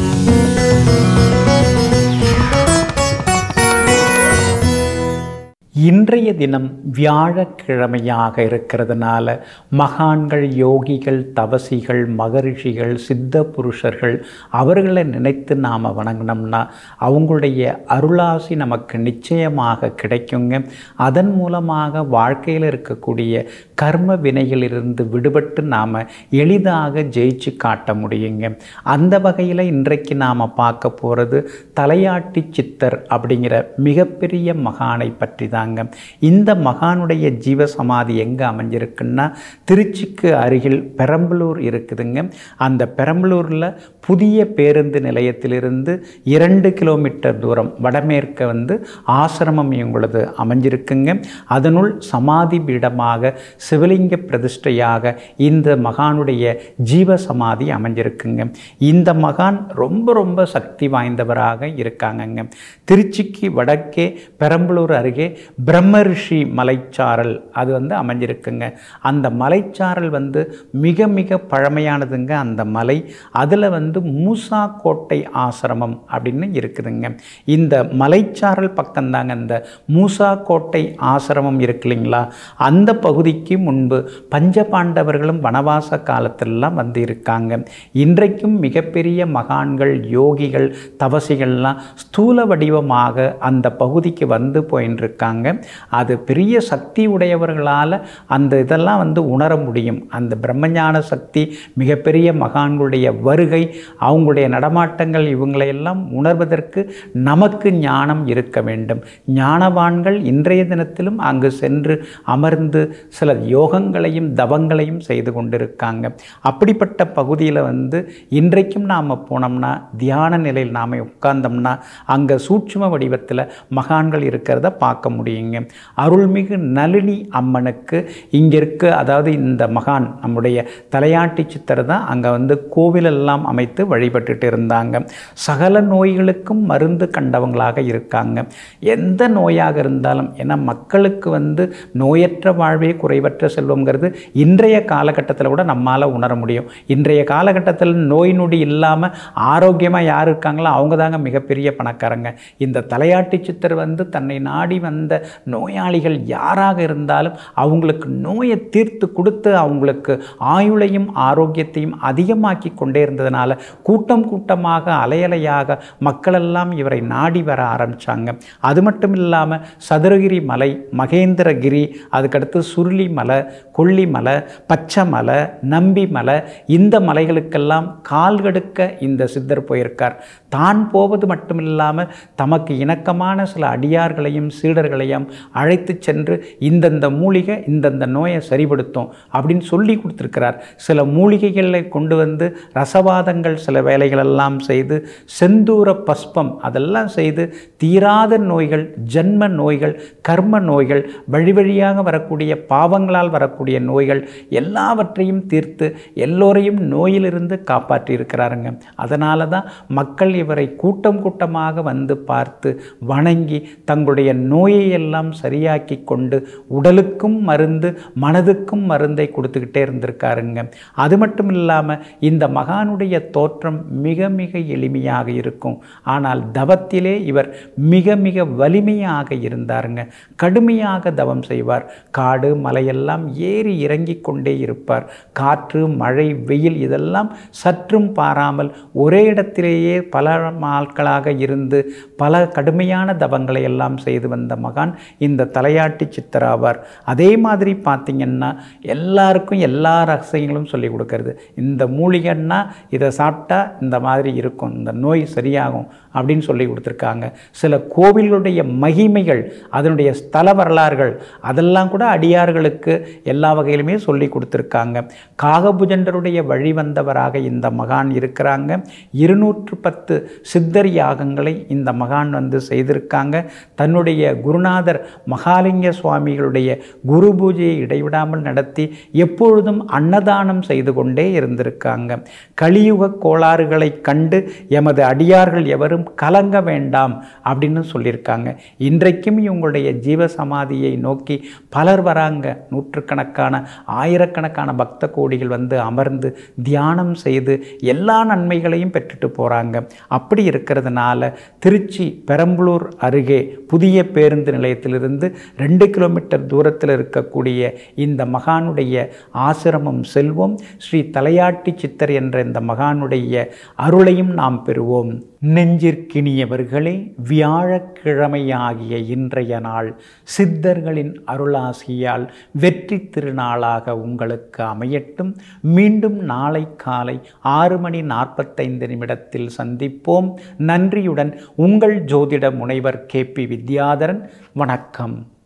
இன்றைய தினம் வியாழக்கிழமையாக இருக்கிறதுனால மகான்கள் யோகிகள் தவசிகள் மகரிஷிகள் சித்த புருஷர்கள் அவர்களை நினைத்து நாம் வணங்கினோம்னா அவங்களுடைய அருளாசி நமக்கு நிச்சயமாக கிடைக்குங்க அதன் மூலமாக வாழ்க்கையில் இருக்கக்கூடிய கர்ம வினைகளிலிருந்து விடுபட்டு நாம் எளிதாக ஜெயிச்சு காட்ட முடியுங்க அந்த வகையில் இன்றைக்கு நாம் பார்க்க போகிறது தலையாட்டி சித்தர் அப்படிங்கிற மிகப்பெரிய மகானை பற்றி தாங்க இந்த மகானுடைய ஜீவசமாதி எங்கே அமைஞ்சிருக்குன்னா திருச்சிக்கு அருகில் பெரம்பலூர் இருக்குதுங்க அந்த பெரம்பலூரில் புதிய பேருந்து நிலையத்திலிருந்து இரண்டு கிலோமீட்டர் தூரம் வடமேற்க வந்து ஆசிரமம் இவங்களது அமைஞ்சிருக்குங்க அதனுள் சமாதி பீடமாக சிவலிங்க பிரதிஷ்டையாக இந்த மகானுடைய ஜீவ சமாதி அமைஞ்சிருக்குங்க இந்த மகான் ரொம்ப ரொம்ப சக்தி வாய்ந்தவராக இருக்காங்கங்க திருச்சிக்கு வடக்கே பெரம்பலூர் அருகே பிரம்மரிஷி மலைச்சாரல் அது வந்து அமைஞ்சிருக்குங்க அந்த மலைச்சாரல் வந்து மிக மிக பழமையானதுங்க அந்த மலை அதில் வந்து மூசா கோட்டை ஆசிரமம் அப்படின்னு இருக்குதுங்க இந்த மலைச்சாரல் பக்கம்தாங்க இந்த மூசா கோட்டை ஆசிரமம் இருக்கு இல்லைங்களா அந்த பகுதிக்கு முன்பு பஞ்சபாண்டவர்களும் வனவாச காலத்திலலாம் வந்து இருக்காங்க இன்றைக்கும் மிகப்பெரிய மகான்கள் யோகிகள் தவசிகள்லாம் ஸ்தூல வடிவமாக அந்த பகுதிக்கு வந்து போயின்னு இருக்காங்க அது பெரிய சக்தி உடையவர்களால் அந்த இதெல்லாம் வந்து உணர முடியும் அந்த பிரம்மஞான சக்தி மிகப்பெரிய மகான்களுடைய வருகை அவங்களுடைய நடமாட்டங்கள் இவங்களையெல்லாம் உணர்வதற்கு நமக்கு ஞானம் இருக்க வேண்டும் ஞானவான்கள் இன்றைய தினத்திலும் அங்கு சென்று அமர்ந்து சில யோகங்களையும் தவங்களையும் செய்து கொண்டிருக்காங்க அப்படிப்பட்ட பகுதியில் வந்து இன்றைக்கும் நாம் போனோம்னா தியான நிலையில் நாம் உட்கார்ந்தோம்னா அங்கே சூட்சும வடிவத்தில் மகான்கள் இருக்கிறத பார்க்க முடியுங்க அருள்மிகு நளினி அம்மனுக்கு இங்கே இருக்க அதாவது இந்த மகான் நம்முடைய தலையாட்டி சித்தர் தான் அங்கே வந்து கோவிலெல்லாம் அமைத்து வழிபட்டுட்டு இருந்தாங்க சகல நோய்களுக்கும் மருந்து கண்டவங்களாக இருக்காங்க எந்த நோயாக இருந்தாலும் ஏன்னா மக்களுக்கு வந்து நோயற்ற வாழ்வே குறைவற்ற செல்வங்கிறது இன்றைய காலகட்டத்தில் கூட நம்மால் உணர முடியும் இன்றைய காலகட்டத்தில் நோய் நொடி இல்லாமல் ஆரோக்கியமாக யார் இருக்காங்களோ அவங்க தாங்க மிகப்பெரிய பணக்காரங்க இந்த தலையாட்டி சித்தர் வந்து தன்னை நாடி வந்த நோயாளிகள் யாராக இருந்தாலும் அவங்களுக்கு நோயை தீர்த்து கொடுத்து அவங்களுக்கு ஆயுளையும் ஆரோக்கியத்தையும் அதிகமாக்கி கொண்டே இருந்ததுனால கூட்டம் கூட்டமாக அலையலையாக மக்களெல்லாம் இவரை நாடி வர ஆரம்பித்தாங்க அது மட்டும் இல்லாமல் சதுரகிரி மலை மகேந்திரகிரி அதுக்கடுத்து சுருளி மலை கொல்லி மலை பச்சை மலை நம்பி மலை இந்த மலைகளுக்கெல்லாம் கால்கடுக்க இந்த சித்தர் போயிருக்கார் தான் போவது மட்டும் இல்லாமல் தமக்கு இணக்கமான சில அடியார்களையும் சீடர்களையும் அழைத்து சென்று இந்தந்த மூலிகை இந்தந்த நோயை சரிப்படுத்தும் அப்படின்னு சொல்லி கொடுத்துருக்கிறார் சில மூலிகைகளை கொண்டு வந்து ரசவாதங்கள் சில வேலைகளெல்லாம் செய்து செந்தூர பஸ்பம் அதெல்லாம் செய்து தீராத நோய்கள் ஜன்ம நோய்கள் கர்ம நோய்கள் வழி வழியாக வரக்கூடிய பாவங்களால் வரக்கூடிய நோய்கள் எல்லாவற்றையும் தீர்த்து எல்லோரையும் நோயிலிருந்து காப்பாற்றி இருக்கிறாருங்க அதனால தான் மக்கள் இவரை கூட்டம் கூட்டமாக வந்து பார்த்து வணங்கி தங்களுடைய நோயை எல்லாம் சரியாக்கி கொண்டு உடலுக்கும் மருந்து மனதுக்கும் மருந்தை கொடுத்துக்கிட்டே இருந்திருக்காருங்க அது மட்டும் இல்லாமல் இந்த மகானுடைய தோற்றம் மிக மிக எளிமையாக இருக்கும் ஆனால் தவத்திலே இவர் மிக மிக வலிமையாக இருந்தாருங்க கடுமையாக தவம் செய்வார் காடு மலையெல்லாம் ஏறி இறங்கி கொண்டே இருப்பார் காற்று மழை வெயில் இதெல்லாம் சற்றும் பாராமல் ஒரே இடத்திலேயே பல நாட்களாக இருந்து பல கடுமையான தவங்களை எல்லாம் செய்து வந்த மகான் தான் இந்த தலையாட்டி சித்தர் ஆவார் அதே மாதிரி பார்த்திங்கன்னா எல்லாருக்கும் எல்லா ரகசியங்களும் சொல்லி கொடுக்கறது இந்த மூலிகைன்னா இதை சாப்பிட்டா இந்த மாதிரி இருக்கும் இந்த நோய் சரியாகும் அப்படின்னு சொல்லி கொடுத்துருக்காங்க சில கோவிலுடைய மகிமைகள் அதனுடைய ஸ்தல வரலாறுகள் அதெல்லாம் கூட அடியார்களுக்கு எல்லா வகையிலுமே சொல்லி கொடுத்துருக்காங்க காகபுஜண்டருடைய வழி வந்தவராக இந்த மகான் இருக்கிறாங்க இருநூற்று பத்து சித்தர் யாகங்களை இந்த மகான் வந்து செய்திருக்காங்க தன்னுடைய குருநாதர் மகாலிங்க சுவாமிகளுடைய குரு பூஜையை இடைவிடாமல் நடத்தி எப்பொழுதும் அன்னதானம் செய்து கொண்டே இருந்திருக்காங்க கலியுக கோளாறுகளை கண்டு எமது அடியார்கள் எவரும் கலங்க வேண்டாம் அப்படின்னு சொல்லியிருக்காங்க இன்றைக்கும் இவங்களுடைய ஜீவசமாதியை நோக்கி பலர் வராங்க நூற்றுக்கணக்கான ஆயிரக்கணக்கான பக்த கோடிகள் வந்து அமர்ந்து தியானம் செய்து எல்லா நன்மைகளையும் பெற்றுட்டு போகிறாங்க அப்படி இருக்கிறதுனால திருச்சி பெரம்பலூர் அருகே புதிய பேருந்து நிலையத்திலிருந்து ரெண்டு கிலோமீட்டர் தூரத்தில் இருக்கக்கூடிய இந்த மகானுடைய ஆசிரமம் செல்வோம் ஸ்ரீ தலையாட்டி சித்தர் என்ற இந்த மகானுடைய அருளையும் நாம் பெறுவோம் நெஞ்சிற்கினியவர்களே வியாழக்கிழமையாகிய இன்றைய நாள் சித்தர்களின் அருளாசியால் வெற்றி திருநாளாக உங்களுக்கு அமையட்டும் மீண்டும் நாளை காலை ஆறு மணி நாற்பத்தைந்து நிமிடத்தில் சந்திப்போம் நன்றியுடன் உங்கள் ஜோதிட முனைவர் கே பி வித்யாதரன் வணக்கம்